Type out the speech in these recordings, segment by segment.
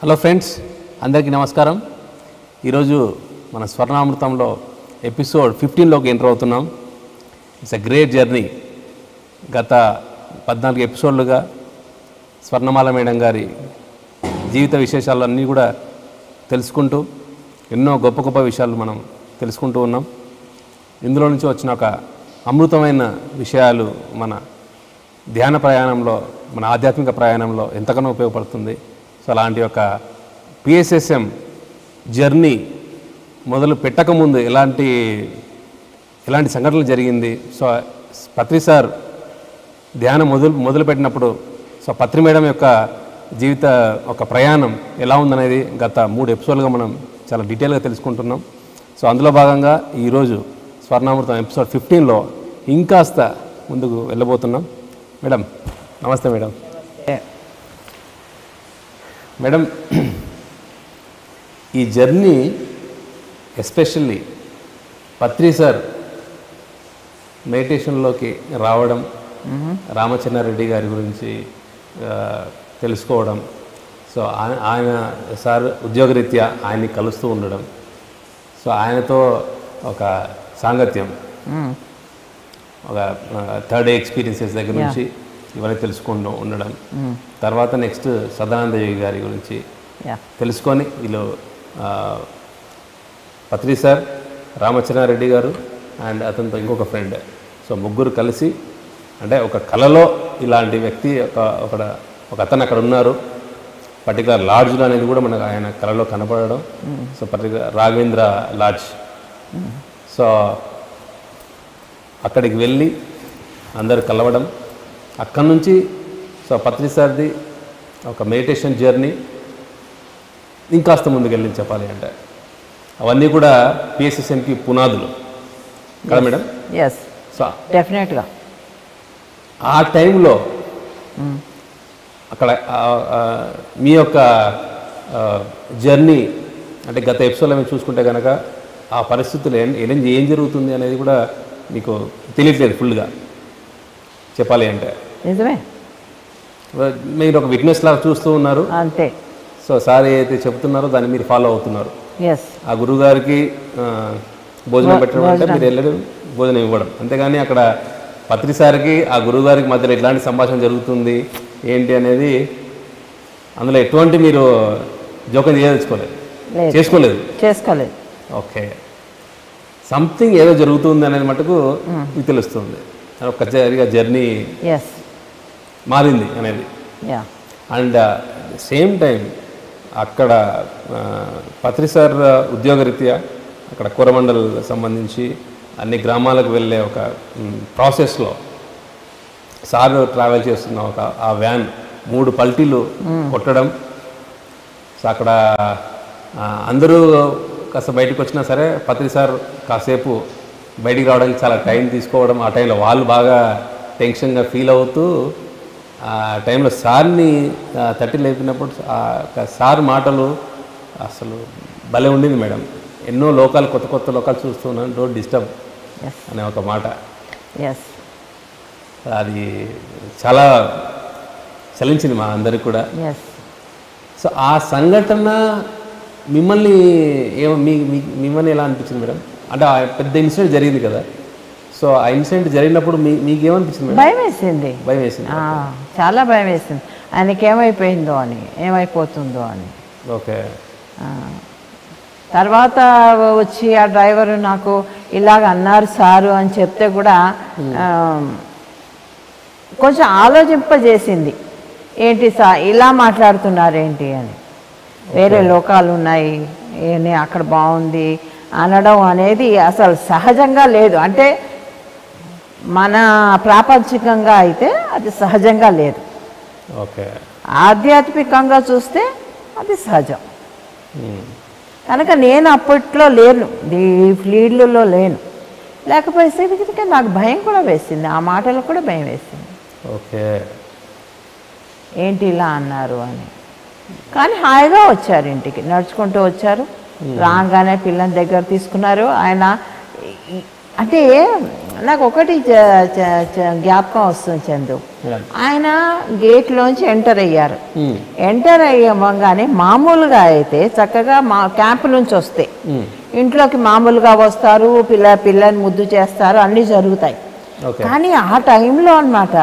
Hello friends అందరికీ నమస్కారం ఈరోజు మన స్వర్ణామృతంలో ఎపిసోడ్ ఫిఫ్టీన్లోకి ఎంటర్ అవుతున్నాం ఇట్స్ ఎ గ్రేట్ జర్నీ గత పద్నాలుగు ఎపిసోడ్లుగా స్వర్ణమాల మేడం గారి జీవిత విశేషాలన్నీ కూడా తెలుసుకుంటూ ఎన్నో గొప్ప గొప్ప విషయాలు మనం తెలుసుకుంటూ ఉన్నాం ఇందులో నుంచి వచ్చిన ఒక అమృతమైన విషయాలు మన ధ్యాన ప్రయాణంలో మన ఆధ్యాత్మిక ప్రయాణంలో ఎంతగానో ఉపయోగపడుతుంది సో అలాంటి ఒక పిఎస్ఎస్ఎం జర్నీ మొదలు పెట్టకముందు ఎలాంటి ఎలాంటి సంఘటనలు జరిగింది సో పత్రి సార్ ధ్యానం మొదలు మొదలుపెట్టినప్పుడు సో పత్రి మేడం యొక్క జీవిత ఒక ప్రయాణం ఎలా ఉందనేది గత మూడు ఎపిసోడ్లుగా మనం చాలా డీటెయిల్గా తెలుసుకుంటున్నాం సో అందులో భాగంగా ఈరోజు స్వర్ణామృతం ఎపిసోడ్ ఫిఫ్టీన్లో ఇంకాస్త ముందుకు వెళ్ళబోతున్నాం మేడం నమస్తే మేడం మేడం ఈ జర్నీ ఎస్పెషల్లీ పత్రి సార్ మెడిటేషన్లోకి రావడం రామచంద్రారెడ్డి గారి గురించి ఆ, తెలుసుకోవడం సో ఆయన ఆయన సార్ ఉద్యోగరీత్యా ఆయన్ని కలుస్తూ ఉండడం సో ఆయనతో ఒక సాంగత్యం ఒక థర్డ్ డే ఎక్స్పీరియన్సెస్ దగ్గర నుంచి ఇవన్నీ తెలుసుకుంటూ ఉండడం తర్వాత నెక్స్ట్ సదానందయోగి గారి గురించి యా తెలుసుకొని వీళ్ళు ఆ, పత్రి సార్ రామచంద్రారెడ్డి గారు అండ్ అతనితో ఇంకొక ఫ్రెండ్ సో ముగ్గురు కలిసి అంటే ఒక కళలో ఇలాంటి వ్యక్తి ఒక ఒక ఒక అతను అక్కడ ఉన్నారు పర్టికులర్ లాడ్జ్లో అనేది కూడా మనకు ఆయన కళలో కనపడడం so particular Raghavendra lodge so అక్కడికి వెళ్ళి అందరు కలవడం అక్కడి నుంచి సో పత్రి సార్ది ఒక మెడిటేషన్ జర్నీ ఇంకాస్త ముందుకెళ్ళి చెప్పాలి అంటే అవన్నీ కూడా పిఎస్ఎస్ఎంకి పునాదులు కదా మేడం ఎస్ సో డెఫినెట్గా ఆ టైంలో అక్కడ ఆ- ఆ మీ యొక్క జర్నీ అంటే గత ఎపిసోడ్లో మేము చూసుకుంటే కనుక ఆ పరిస్థితులు ఏం ఏం ఏం జరుగుతుంది అనేది కూడా మీకు తెలియట్లేదు ఫుల్గా చెప్పాలి అంటే నిజమే మీరు ఒక విట్నెస్ లాగా చూస్తూ ఉన్నారు అంతే సో సార్ ఏదైతే చెప్తున్నారో దాన్ని మీరు ఫాలో అవుతున్నారు ఎస్ ఆ గురువుగారికి ఆ, భోజనం పెట్టడం అంటే మీరు వెళ్ళడం భోజనం ఇవ్వడం అంతేగాని అక్కడ పత్రిసారికి ఆ గురువుగారికి మధ్యలో ఎట్లాంటి సంభాషణ జరుగుతుంది ఏంటి అనేది అందులో ఎటువంటి మీరు జోక్యం చేయదలుచుకోలేదు లేదు చేసుకోలేదు చేసుకోలేదు ఓకే సంథింగ్ ఏదో జరుగుతుంది అనేది మటుకు మీకు తెలుస్తుంది ఒక జరిగే జర్నీ ఎస్ మారింది అనేది యా అండ్ సేమ్ టైం అక్కడ ఆ, పత్రి సార్ ఉద్యోగరీత్యా అక్కడ కోరమండల్ సంబంధించి అన్ని గ్రామాలకు వెళ్ళే ఒక ప్రాసెస్లో సార్ ట్రావెల్ చేస్తున్న ఒక ఆ వ్యాన్ మూడు పల్టీలు కొట్టడం సో అక్కడ ఆ, అందరూ కాస్త బయటకు వచ్చినా సరే పత్రి సార్ కాసేపు బయటికి రావడానికి చాలా టైం తీసుకోవడం ఆ టైంలో వాళ్ళు బాగా టెన్షన్గా ఫీల్ అవుతూ ఆ టైంలో సార్ని ఆ, తట్టి లేపినప్పుడు ఆ యొక్క సార్ మాటలు అసలు భలే ఉండింది మేడం ఎన్నో లోకాలు కొత్త కొత్త లోకాలు చూస్తున్నాను డోంట్ డిస్టర్బ్ ఎస్ అనే ఒక మాట ఎస్ అది చాలా చలించింది మా అందరికి కూడా ఎస్ సో ఆ సంఘటన మిమ్మల్ని ఏమో మీ మీ- మిమ్మల్ని ఎలా అనిపించింది మేడం అంటే ఆ పెద్ద ఇన్సిడెంట్ జరిగింది కదా సో ఆ ఇన్సిడెంట్ జరిగినప్పుడు మీ మీకు ఏమనిపించింది మేడం భయం వేసింది భయం వేసింది ఆ, చాలా భయం వేసింది ఆయనకి ఏమైపోయిందో అని ఏమైపోతుందో అని ఓకే ఆ, తర్వాత వచ్చి ఆ డ్రైవరు నాకు ఇలాగ అన్నారు సారు అని చెప్తే కూడా ఆ, కొంచెం ఆలోచింపజేసింది ఏంటి సా ఇలా మాట్లాడుతున్నారేంటి అని వేరే లోకాలు ఉన్నాయి ఏని అక్కడ బాగుంది అనడం అనేది అసలు సహజంగా లేదు అంటే మన ప్రాపంచికంగా అయితే అది సహజంగా లేదు ఓకే ఆధ్యాత్మికంగా చూస్తే అది సహజం ఉమ్. కనుక నేను అప్పట్లో లేను ఈ ఫీల్డ్లో లేను లేకపోతే నాకు భయం కూడా వేసింది ఆ మాటలు కూడా భయం వేసింది ఓకే ఏంటి ఇలా అన్నారు అని కానీ హాయిగా వచ్చారు ఇంటికి నడుచుకుంటూ వచ్చారు రాగానే పిల్లని దగ్గర తీసుకున్నారు ఆయన ఈ- అంటే నాకు ఒకటి చ- చ- చ- జ్ఞాపకం వస్తుంది చందు మేడం ఆయన గేట్లోంచి ఎంటర్ అయ్యారు మ్మ్. ఎంటర్ అయ్యగానే మామూలుగా అయితే చక్కగా మా క్యాంప్ నుంచి వస్తే మ్మ్. ఇంట్లోకి మామూలుగా వస్తారు పిల్ల పిల్లని ముద్దు చేస్తారు అన్నీ జరుగుతాయి ఓకే కానీ ఆ టైంలో అన్నమాట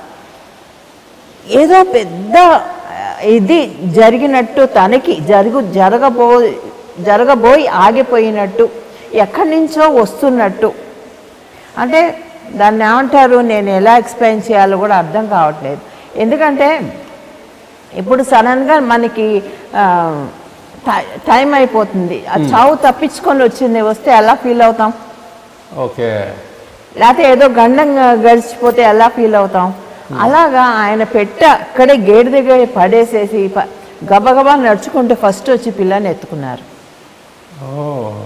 ఏదో పెద్ద ఆ, ఇది జరిగినట్టు తనకి జరుగు జరగబో జరగబోయి ఆగిపోయినట్టు ఎక్కడి నుంచో వస్తున్నట్టు అంటే దాన్ని ఏమంటారు నేను ఎలా ఎక్స్ప్లెయిన్ చేయాలో కూడా అర్థం కావట్లేదు ఎందుకంటే ఇప్పుడు సడన్గా మనకి ఆ, టై- టైం అయిపోతుంది ఆ చావు తప్పించుకొని వచ్చింది వస్తే ఎలా ఫీల్ అవుతాం ఓకే లేకపోతే ఏదో గండం గడిచిపోతే ఎలా ఫీల్ అవుతాం అలాగా ఆయన పెట్ట అక్కడే గేటు దగ్గర పడేసేసి ప- గబగబా నడుచుకుంటూ ఫస్ట్ వచ్చి పిల్లని ఎత్తుకున్నారు ఓ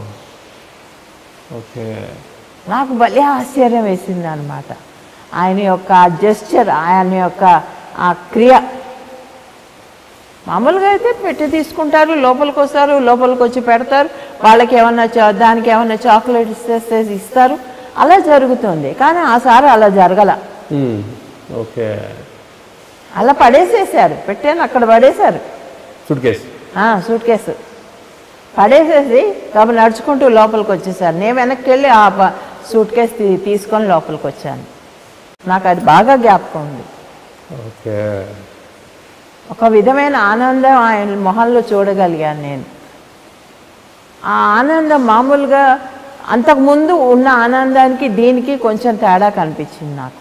ఓకే నాకు భలే ఆశ్చర్యం వేసింది అనమాట ఆయన యొక్క జెస్చర్ ఆయన యొక్క ఆ క్రియ మామూలుగా అయితే పెట్టి తీసుకుంటారు లోపలికి వస్తారు లోపలికి వచ్చి పెడతారు వాళ్ళకి ఏమన్నా చా- దానికి ఏమన్నా చాక్లెట్ ఇస్తే ఇస్తారు అలా జరుగుతుంది కానీ ఆ సారి అలా జరగల మ్మ్. ఓకే అలా పడేసేసారు పెట్టాను అక్కడ పడేశారు సూట్ కేస్ సూట్ కేసు పడేసేసి కాబట్టి నడుచుకుంటూ లోపలికి వచ్చేసారు నేను వెనక్కి వెళ్ళి ఆ ప- సూట్ కేసు తీ- తీసుకొని లోపలికి వచ్చాను నాకు అది బాగా జ్ఞాపకం ఉంది ఓకే ఒక విధమైన ఆనందం ఆయన మొహంలో చూడగలిగాను నేను ఆ ఆనందం మామూలుగా అంతకుముందు ఉన్న ఆనందానికి దీనికి కొంచెం తేడా కనిపించింది నాకు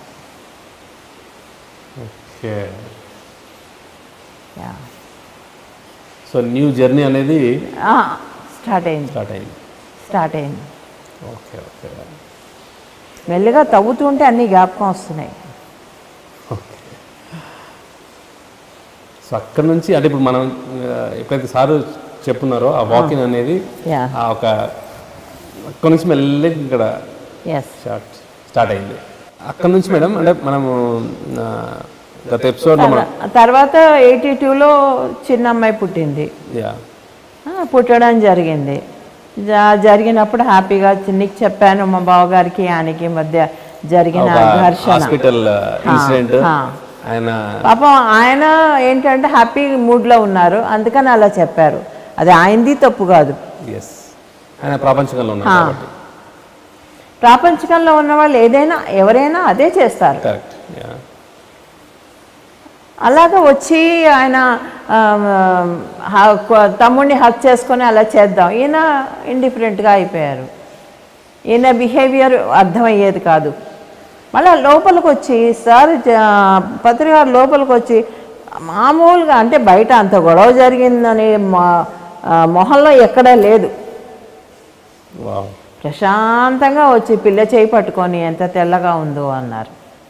okay yeah. So new journey అనేది ఆ, స్టార్ట్ అయింది స్టార్ట్ అయింది స్టార్ట్ అయింది ఓకే ఓకే మెల్లిగా తవ్వుతుంటే అన్ని జ్ఞాపకం వస్తున్నాయి సో అక్కడ నుంచి అంటే ఇప్పుడు మనం ఆ, ఎప్పుడైతే సారు చెప్తున్నారో ఆ వాకింగ్ అనేది యా ఆ ఒక అక్కడ నుంచి మెల్లి ఇక్కడ ఎస్ స్టార్ట్ స్టార్ట్ అయింది అక్కడ నుంచి మేడం అంటే మనము ఆ, గత ఎపిసోడ్లో మనం తర్వాత ఎయిటీ టూలో చిన్న అమ్మాయి పుట్టింది యా ఆ, పుట్టడం జరిగింది జ- జరిగినప్పుడు హ్యాపీగా నీకు చెప్పాను మా బావగారికి ఆయనకి మధ్య జరిగిన ఒక ఘర్షణ హాస్పిటల్ ఇన్సిడెంట్ ఆ. ఆయన పాపం ఆయన ఏంటంటే హ్యాపీ మూడ్లో ఉన్నారు అందుకని అలా చెప్పారు అది ఆయనది తప్పు కాదు ఎస్ ఆయన ప్రాపంచకంలో ఉన్నారు ఆ. కాబట్టి ప్రాపంచికంలో ఉన్న వాళ్ళు ఏదైనా ఎవరైనా అదే చేస్తారు కరెక్ట్ యా అలాగ వచ్చి ఆయన ఆ, హ- కొ- తమ్ముడిని హక్ చేసుకొని అలా చేద్దాం ఈయన ఇండిఫరెంట్గా అయిపోయారు ఈయన బిహేవియర్ అర్థమయ్యేది కాదు మళ్ళీ లోపలికి వచ్చి సార్ జ- పత్రిక లోపలికి వచ్చి మామూలుగా అంటే బయట అంత గొడవ జరిగిందని మా- ఆ, మొహంలో ఎక్కడా లేదు వావ్ ప్రశాంతంగా వచ్చి పిల్ల చేయి పట్టుకొని ఎంత తెల్లగా ఉందో అన్నారు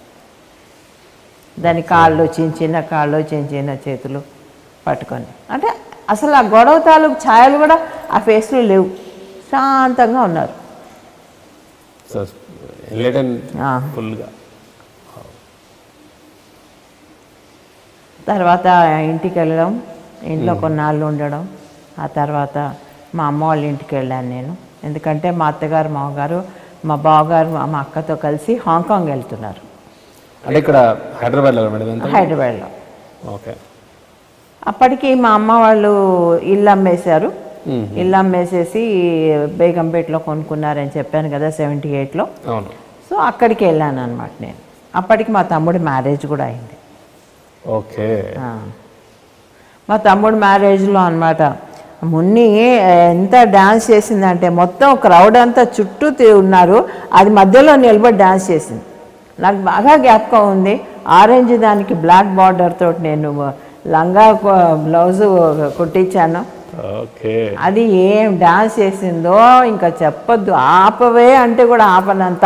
దాని కాళ్ళు చిన్న చిన్న కాళ్ళు చిన్న చిన్న చేతులు పట్టుకొని అంటే అసలు ఆ గొడవ తాలూకు ఛాయలు కూడా ఆ ఫేస్లో లేవు శాంతంగా ఉన్నారు సో ఎన్లైటన్ ఆ. ఫుల్గా తర్వాత ఇంటికి వెళ్ళడం ఇంట్లో కొన్నాళ్ళు ఉండడం ఆ తర్వాత మా అమ్మ వాళ్ళ ఇంటికి వెళ్ళాను నేను ఎందుకంటే మా అత్తగారు మామగారు మా బావగారు మా మా అక్కతో కలిసి హాంకాంగ్ వెళ్తున్నారు అంటే ఇక్కడ హైదరాబాద్లో మేడం ఎంత హైదరాబాద్లో ఓకే అప్పటికి మా అమ్మ వాళ్ళు ఇల్లు అమ్మేశారు మ్మ్. ఇల్లు అమ్మేసేసి బేగంపేటలో కొనుక్కున్నారని చెప్పాను కదా సెవెంటీ ఎయిట్లో అవును సో అక్కడికి వెళ్ళాను అనమాట నేను అప్పటికి మా తమ్ముడి మ్యారేజ్ కూడా అయింది ఓకే ఆ. మా తమ్ముడు మ్యారేజ్లో అనమాట మున్ని ఎంత డ్యాన్స్ చేసిందంటే మొత్తం క్రౌడ్ అంతా చుట్టూ తి- ఉన్నారు అది మధ్యలో నిలబడి డ్యాన్స్ చేసింది నాకు బాగా జ్ఞాపకం ఉంది ఆరెంజ్ దానికి బ్లాక్ బార్డర్ తోటి నేను లంగా బ్లౌజు కుట్టించాను ఓకే అది ఏం డాన్స్ చేసిందో ఇంకా చెప్పొద్దు ఆపవే అంటే కూడా ఆపనంత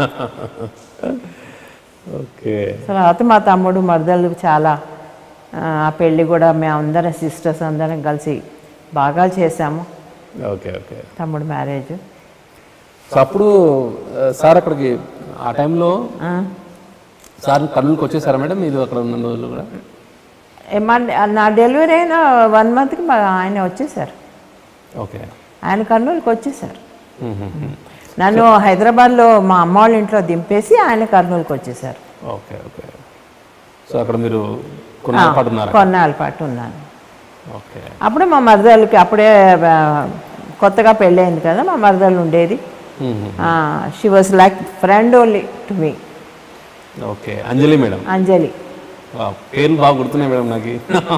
ఓకే తర్వాత మా తమ్ముడు మరదలు చాలా ఆ ఆ పెళ్ళి కూడా మేమందరం సిస్టర్స్ అందరం కలిసి బాగా చేసాము ఓకే ఓకే తమ్ముడు మ్యారేజ్ సో అప్పుడు ఆ, సార్ అక్కడికి ఆ టైంలో సార్ కర్నూలుకి వచ్చేసారా మేడం మీరు అక్కడ ఉన్న రోజులు కూడా నా డెలివరీ అయిన వన్ మంత్కి మా ఆయన వచ్చేసారు ఓకే ఆయన కర్నూలుకి వచ్చేసారు నన్ను హైదరాబాద్లో మా అమ్మ వాళ్ళ ఇంట్లో దింపేసి ఆయన కర్నూలుకి వచ్చేసారు ఓకే ఓకే సో అక్కడ మీరు కొన్ని పాటు ఉన్నారు కొన్నాళ్ళ పాటు ఉన్నాను ఓకే అప్పుడు మా మరదలకి అప్పుడే ఆ, కొత్తగా పెళ్ళయింది కదా మా మరదలు ఉండేది she was like friend only to me okay Anjali madam Anjali wow, పేర్లు బాగా గుర్తున్నాయి మేడం నాకు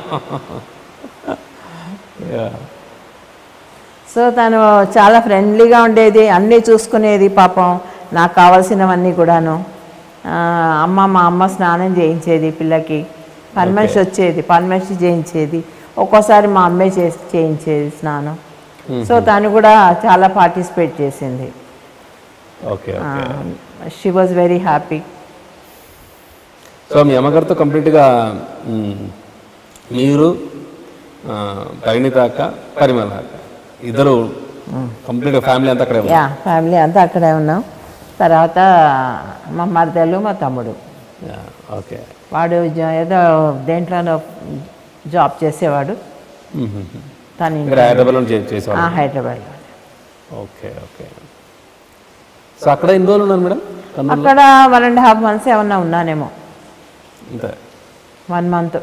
Yeah. సో తను చాలా ఫ్రెండ్లీగా ఉండేది అన్నీ చూసుకునేది పాపం నాకు కావాల్సినవన్నీ కూడాను ఆ, అమ్మ మా అమ్మ స్నానం చేయించేది పిల్లకి పని మనిషి వచ్చేది పని మనిషి చేయించేది ఒక్కోసారి మా అమ్మే చేసి చేయించేది స్నానం సో తను కూడా చాలా పార్టిసిపేట్ చేసింది okay okay she was very happy so మీ అమ్మగారితో కంప్లీట్గా మ్, మీరు ఆ, పరిణిత అక్క పరిమళ అక్క ఇద్దరు కంప్లీట్గా ఫ్యామిలీ అంతా అక్కడే ఉన్నారు యా ఫ్యామిలీ అంతా అక్కడే ఉన్నాం తర్వాత మా మరదలు మా తమ్ముడు Yeah, ఓకే వాడు జ- ఏదో దేంట్లోనో జాబ్ చేసేవాడు మ్మ్. తను ఇక్కడ హైదరాబాద్లో చే- చేసేవాళ్ళు హైదరాబాద్లో ఓకే ఓకే సో అక్కడ ఎన్ని రోజులు ఉన్నారు మేడం కర్నూలు అక్కడ వన్ అండ్ హాఫ్ మంత్స్ ఏమన్నా ఉన్నానేమో అంతే వన్ మంత్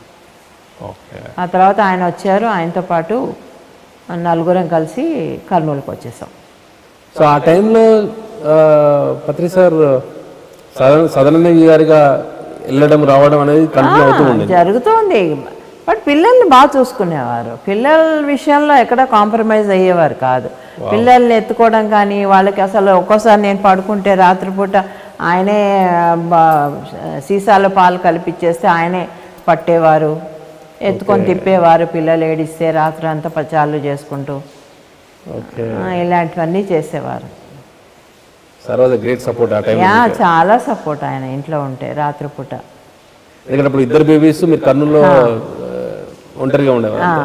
ఓకే ఆ తర్వాత ఆయన వచ్చారు ఆయనతో పాటు నలుగురం కలిసి కర్నూలుకి వచ్చేసాం సో ఆ టైంలో ఆ, పత్రి సార్ సదన సదనంద గారిగా వెళ్ళడం రావడం అనేది కంటిన్యూ అవుతూ ఉండేది జరుగుతోంది బట్ పిల్లల్ని బాగా చూసుకునేవారు పిల్లల విషయంలో ఎక్కడ కాంప్రమైజ్ అయ్యేవారు కాదు పిల్లల్ని ఎత్తుకోవడం కానీ వాళ్ళకి అసలు ఒక్కోసారి నేను పడుకుంటే రాత్రిపూట ఆయనే బా- సీసాలో పాలు కలిపిచ్చేస్తే ఆయనే పట్టేవారు ఎత్తుకొని తిప్పేవారు పిల్లలు ఏడిస్తే రాత్రి అంతా పచాలు చేసుకుంటూ ఓకే ఆ, ఇలాంటివన్నీ చేసేవారు సార్ వాజ్ గ్రేట్ సపోర్ట్ ఆ టైం యా చాలా సపోర్ట్ ఆయన ఇంట్లో ఉంటే రాత్రిపూట ఎందుకంటే అప్పుడు ఇద్దరు బేబీస్ మీరు కర్నూలులో ఆ, ఒంటరిగా ఉండేవారు ఆ.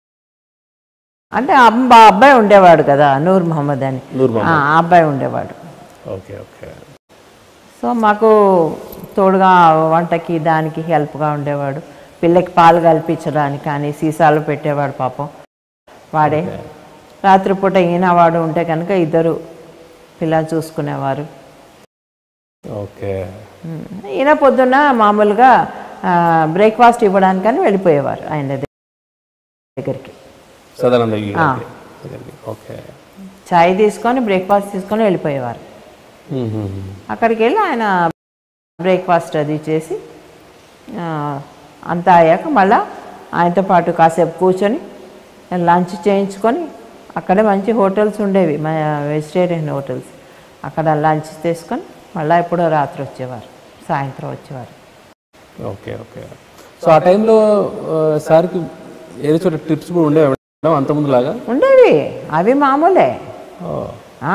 అంటే అబ్బా అబ్బాయి ఉండేవాడు కదా నూర్ మహమ్మద్ అని నూర్ ఆ ఆ అబ్బాయి ఉండేవాడు ఓకే ఓకే సో మాకు తోడుగా వంటకి దానికి హెల్ప్గా ఉండేవాడు పిల్లకి పాలు కల్పించడానికి కానీ సీసాలు పెట్టేవాడు పాపం వాడే రాత్రిపూట ఈయన వాడు ఉంటే కనుక ఇద్దరు పిల్లలు చూసుకునేవారు ఓకే ఉమ్. ఈయన పొద్దున్న మామూలుగా బ్రేక్ఫాస్ట్ ఇవ్వడానికని వెళ్ళిపోయేవారు ఆయన దగ్గరికి సదానంద ఆ. ఓకే చాయ్ తీసుకొని బ్రేక్ఫాస్ట్ తీసుకొని వెళ్ళిపోయేవారు అక్కడికి వెళ్ళి ఆయన బ్రేక్ఫాస్ట్ అది చేసి ఆ, అంతా అయ్యాక మళ్ళా ఆయనతో పాటు కాసేపు కూర్చొని లంచ్ చేయించుకొని అక్కడే మంచి హోటల్స్ ఉండేవి మా వెజిటేరియన్ హోటల్స్ అక్కడ లంచ్ తీసుకొని మళ్ళీ ఎప్పుడో రాత్రి వచ్చేవారు సాయంత్రం వచ్చేవారు ఓకే ఓకే సో ఆ టైంలో ఆ, సార్కి ఏదో చోట ట్రిప్స్ కూడా ఉండేవి మేడం అంత ముందులాగా ఉండేవి అవి మామూలే ఓ, ఆ.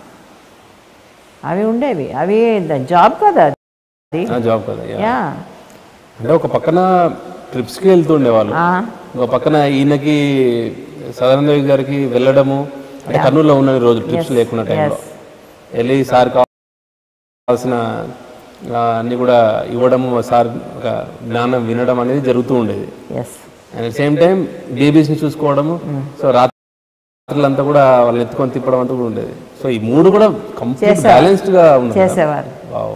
అవి ఉండేవి అవి జాబ్ కదా అది నా జాబ్ కదా యా. యా అంటే ఒక పక్కన ట్రిప్స్కి వెళ్తుండే వాళ్ళు ఆ. ఒక పక్కన ఈయనకి సదానంద గారికి వెళ్ళడము అంటే కర్నూలులో ఉన్న రోజు ట్రిప్స్ లేకున్న టైంలో yes. వెళ్ళి సార్ కావాల్సిన ఆ, అన్ని కూడా ఇవ్వడము సార్ ఒక జ్ఞానం వినడం అనేది జరుగుతూ ఉండేది yes and at same time బేబీస్ని చూసుకోవడము సో రాత్రులంతా కూడా వాళ్ళని ఎత్తుకొని తిప్పడం అంతా కూడా ఉండేది సో ఈ మూడు కూడా కంప్లీట్ చేశారు. బ్యాలెన్స్డ్గా ఉంది చేసేవారు వావ్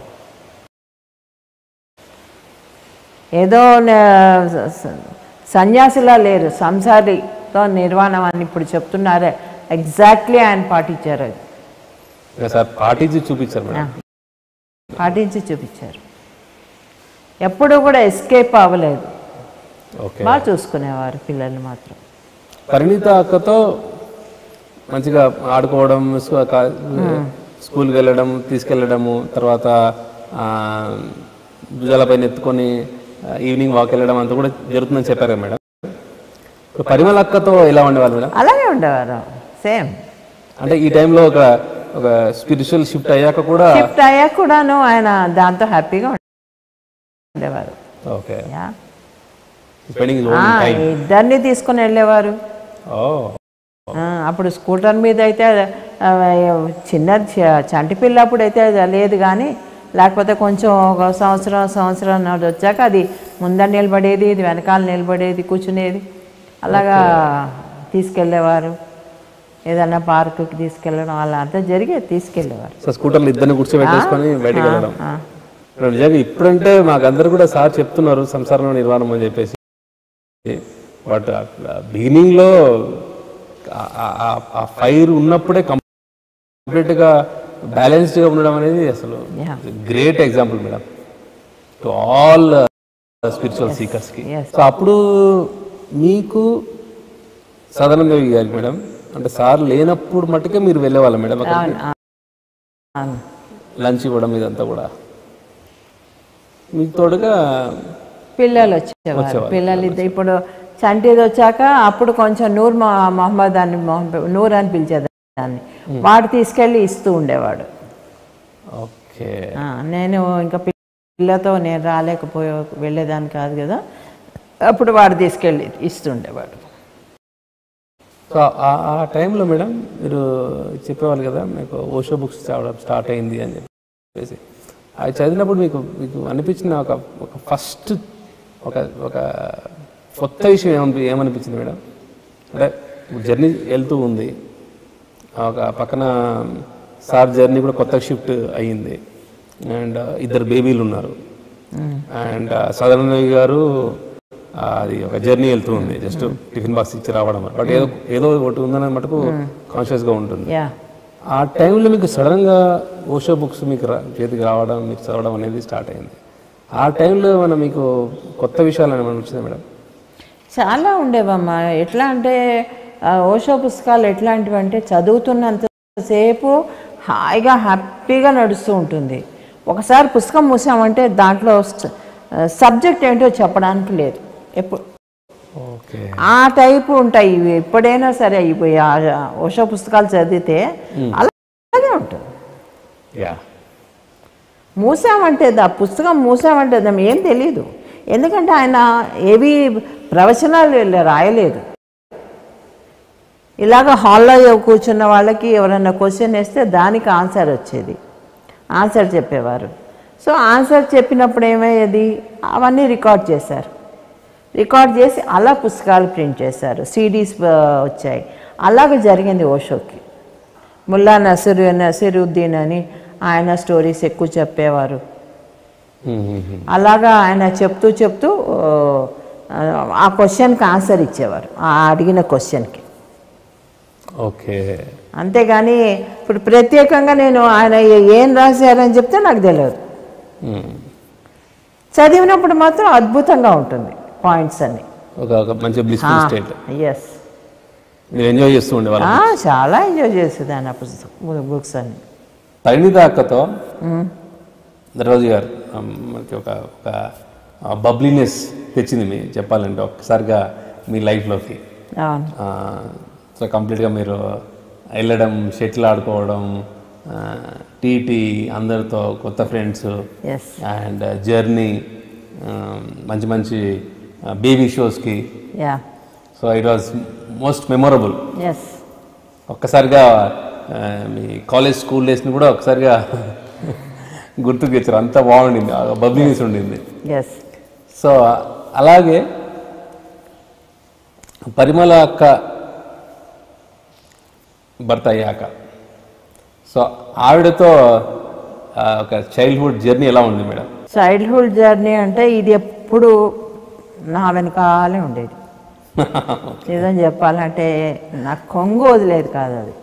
ఏదో న- స- స- సన్యాసిలా లేరు సంసారితో నిర్వాణం అని ఇప్పుడు చెప్తున్నారే ఎగ్జాక్ట్లీ ఆయన పాటించారు అది ఇంకా సార్ పాటించి చూపించారు మేడం పాటించి చూపించారు ఎప్పుడూ కూడా ఎస్కేప్ అవ్వలేదు ఓకే బాగా చూసుకునేవారు పిల్లల్ని మాత్రం పరిణీత అక్కతో మంచిగా ఆడుకోవడం స్కూ- కా- స్కూల్కి వెళ్ళడం తీసుకెళ్ళడము తర్వాత ఆ, భుజాలపైన ఎత్తుకొని ఆ, ఈవినింగ్ వాక్ వెళ్ళడం అంతా కూడా జరుగుతుందని చెప్పారు కదా మేడం ఇప్పుడు పరిమళ అక్కతో ఎలా ఉండేవాళ్ళు మేడం అలాగే ఉండేవారు సేమ్ అంటే ఈ టైంలో ఒక ఒక స్పిరిచువల్ షిఫ్ట్ అయ్యాక కూడా షిఫ్ట్ అయ్యాక కూడాను ఆయన దాంతో హ్యాపీగా ఉండేవారు ఓకే యా స్పెండింగ్ ఆ, ఇద్దరిని తీసుకొని వెళ్ళేవారు ఓ ఆ, అప్పుడు స్కూటర్ మీద అయితే ఆ, చిన్న చ- చంటి పిల్లప్పుడు అయితే అది లేదు కానీ లేకపోతే కొంచెం ఒక సంవత్సరం సంవత్సరం నాడు వచ్చాక అది ముందర నిలబడేది ఇది వెనకాల నిలబడేది కూర్చునేది అలాగా తీసుకెళ్ళేవారు ఏదైనా పార్కుకి తీసుకెళ్ళడం అలా అంతా జరిగేది తీసుకెళ్ళేవారు సో స్కూటర్లు ఇద్దరిని కూర్చోబెట్టేసుకొని బయటికి వెళ్ళడం ఆ, ఇప్పుడు నిజంగా ఇప్పుడంటే మాకందరూ కూడా సార్ చెప్తున్నారు సంసారంలో నిర్మాణం అని చెప్పేసి బట్ బిగినింగ్ లో ఆ- ఆ- ఆ- ఆ ఫైర్ ఉన్నప్పుడే కంప్లీట్ గా బ్యాలెన్స్డ్ గా ఉండడం అనేది అసలు Yeah. Great example madam to all spiritual seekers కి Yes. సో అప్పుడు మీకు సదానంద గారికి మేడం అంటే సార్ లేనప్పుడు మట్టుకే మీరు వెళ్ళేవాళ్ళం మేడం అక్కడికి అవును, ఆ, అవును. లంచ్ ఇవ్వడం ఇదంతా కూడా మీకు తోడుగా పిల్లలు వచ్చేవారు వచ్చేవారు. పిల్లలు ఇద్దరు ఇప్పుడు చంటిది వచ్చాక అప్పుడు కొంచెం నూర్ మొ- మొహమ్మద్ అని మొహమ్మద్ నూర్ అని పిలిచేదాన్ని వాడు తీసుకెళ్ళి ఇస్తూ ఉండేవాడు ఓకే ఆ, నేను ఇంకా పిల్లతో నేను రాలేకపోయే వెళ్ళేదాన్ని కాదు కదా అప్పుడు వాడు తీసుకెళ్ళి ఇస్తుండేవాడు సో ఆ- ఆ టైంలో మేడం మీరు చెప్పేవాళ్ళు కదా మీకు ఓషో బుక్స్ చదవడం స్టార్ట్ అయింది అని చెప్పేసి అవి చదివినప్పుడు మీకు మీకు అనిపించిన ఒక ఒక ఫస్ట్ ఒక ఒక కొత్త విషయం ఏమని ఏమనిపించింది మేడం అంటే జర్నీ వెళ్తూ ఉంది ఒక పక్కన సార్ జర్నీ కూడా కొత్త షిఫ్ట్ అయ్యింది అండ్ ఇద్దరు బేబీలు ఉన్నారు అండ్ సదానందయ్య గారు ఆ, అది ఒక జర్నీ వెళ్తూ ఉంది జస్ట్ టిఫిన్ బాక్స్ ఇచ్చి రావడం బట్ ఏదో ఏదో ఒకటి ఉందని మటుకు కాన్షియస్గా ఉంటుంది యా ఆ టైంలో మీకు సడన్గా ఓషో బుక్స్ మీకు రా- చేతికి రావడం మీకు చదవడం అనేది స్టార్ట్ అయింది ఆ టైంలో మన మీకు కొత్త విషయాలు ఏమైనా వచ్చిందా మేడం చాలా ఉండేవమ్మా ఎట్లా అంటే ఆ, ఓషో పుస్తకాలు ఎట్లాంటివి అంటే చదువుతున్నంతసేపు హాయిగా హ్యాపీగా నడుస్తూ ఉంటుంది ఒకసారి పుస్తకం మూసామంటే దాంట్లో సబ్జెక్ట్ ఏంటో చెప్పడానికి లేదు ఎప్పుడు ఓకే ఆ టైపు ఉంటాయి ఇవి ఎప్పుడైనా సరే ఇవి ఆ ఓషో పుస్తకాలు చదివితే అలాగే ఉంటుంది యా మూసామంటే దా పుస్తకం మూసామంటే దాని ఏం తెలియదు ఎందుకంటే ఆయన ఏవి ప్రవచనాలు రాయలేదు ఇలాగ హాల్లో కూర్చున్న వాళ్ళకి ఎవరైనా క్వశ్చన్ వేస్తే దానికి ఆన్సర్ వచ్చేది ఆన్సర్ చెప్పేవారు సో ఆన్సర్ చెప్పినప్పుడు ఏమయ్యేది అవన్నీ రికార్డ్ చేశారు రికార్డ్ చేసి అలా పుస్తకాలు ప్రింట్ చేశారు సిడీస్ వచ్చాయి అలాగ జరిగింది ఓషోకి ముల్లా నసరు నసీరుద్దీన్ అని ఆయన స్టోరీస్ ఎక్కువ చెప్పేవారు అలాగా ఆయన చెప్తూ చెప్తూ ఆ, ఆ క్వశ్చన్కి ఆన్సర్ ఇచ్చేవారు ఆ అడిగిన క్వశ్చన్కి ఓకే అంతేగాని ఇప్పుడు ప్రత్యేకంగా నేను ఆయన ఏం రాశారని చెప్తే నాకు తెలియదు చదివినప్పుడు మాత్రం అద్భుతంగా ఉంటుంది పాయింట్స్ అన్ని ఒక ఒక మంచి బ్లిస్ఫుల్ స్టేట్ ఎస్ మీరు ఎంజాయ్ చేస్తూ ఉండేవాళ్ళం చాలా ఎంజాయ్ చేసేదాన్ని ఆ పుస్తకం బుక్స్ అన్ని పరిణిత అక్కతో దర్వాజీ గారు ఆ, మనకి ఒక ఒక బబ్లీనెస్ తెచ్చింది మీ చెప్పాలంటే ఒక్కసారిగా మీ లైఫ్లోకి అవును సో కంప్లీట్గా మీరు వెళ్ళడం షటిల్ ఆడుకోవడం టీటీ అందరితో కొత్త ఫ్రెండ్స్ ఎస్ అండ్ జర్నీ మంచి మంచి బేబీ షోస్కి yeah so it was most memorable yes ఒక్కసారిగా ఆ, మీ కాలేజ్ స్కూల్ డేస్ని కూడా ఒకసారిగా గుర్తుకు తెచ్చారు అంత బాగుండింది బబ్లీనెస్ ఉండింది ఎస్ సో అలాగే పరిమళ అక్క భర్త అయ్యాక సో ఆవిడతో ఆ, ఒక చైల్డ్హుడ్ జర్నీ ఎలా ఉంది మేడం చైల్డ్హుడ్ జర్నీ అంటే ఇది ఎప్పుడు నా వెనకాలే ఉండేది నిజం చెప్పాలంటే నాకు కొంగు వదిలేదు కాదు అది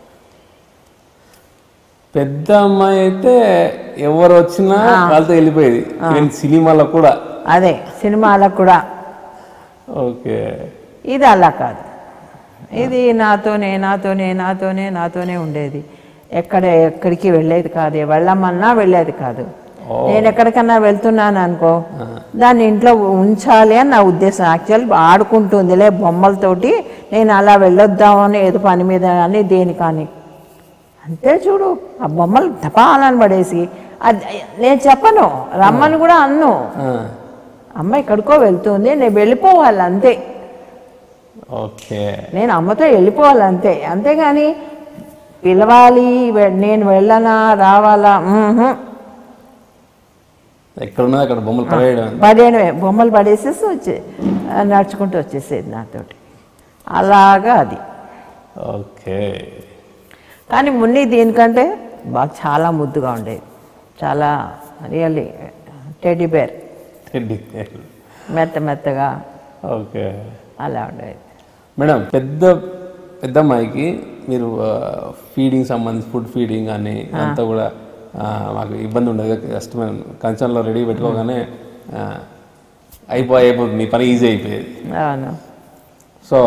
పెద్ద అమ్మాయి అయితే ఎవరు వచ్చినా వాళ్ళతో వెళ్ళిపోయేది ఈవెన్ సినిమాలో కూడా అదే సినిమాలకు కూడా ఓకే ఇది అలా కాదు ఇది నాతోనే నాతోనే నాతోనే నాతోనే ఉండేది ఎక్కడ ఎక్కడికి వెళ్ళేది కాదు వెళ్ళమన్నా వెళ్ళేది కాదు నేను ఎక్కడికన్నా వెళ్తున్నాను అనుకో దాన్ని ఇంట్లో ఉంచాలి అని నా ఉద్దేశం యాక్చువల్ ఆడుకుంటుందిలే బొమ్మలతోటి నేను అలా వెళ్ళొద్దామని ఏదో పని మీద అని దేని కానీ అంతే చూడు ఆ బొమ్మలు తపాలని పడేసి అది నేను చెప్పను రమ్మని కూడా అన్ను ఆ, అమ్మ ఎక్కడికో వెళ్తుంది నేను వెళ్ళిపోవాలి అంతే ఓకే నేను అమ్మతో వెళ్ళిపోవాలి అంతే అంతేగాని పిలవాలి వె- నేను వెళ్ళనా రావాలా మ్మ్హ్. ఎక్కడున్నా అక్కడ బొమ్మలు పడేయడం పడేయడమే బొమ్మలు పడేసేసి వచ్చే నడుచుకుంటూ వచ్చేసేది నాతోటి అలాగా అది ఓకే కానీ మున్ని దీనికంటే బాగా చాలా ముద్దుగా ఉండేది చాలా రియల్లీ టెడ్డీ బేర్ టెడ్డీ మెత్త మెత్తగా ఓకే అలా ఉండేది మేడం పెద్ద పెద్ద అమ్మాయికి మీరు ఫీడింగ్ సంబంధించి ఫుడ్ ఫీడింగ్ అని అంతా కూడా ఆ, మాకు ఇబ్బంది ఉండదు కష్టమైన కంచంలో రెడీ పెట్టుకోగానే ఆ, అయిపోయి అయిపోతుంది మీ పని ఈజీ అయిపోయేది అవును సో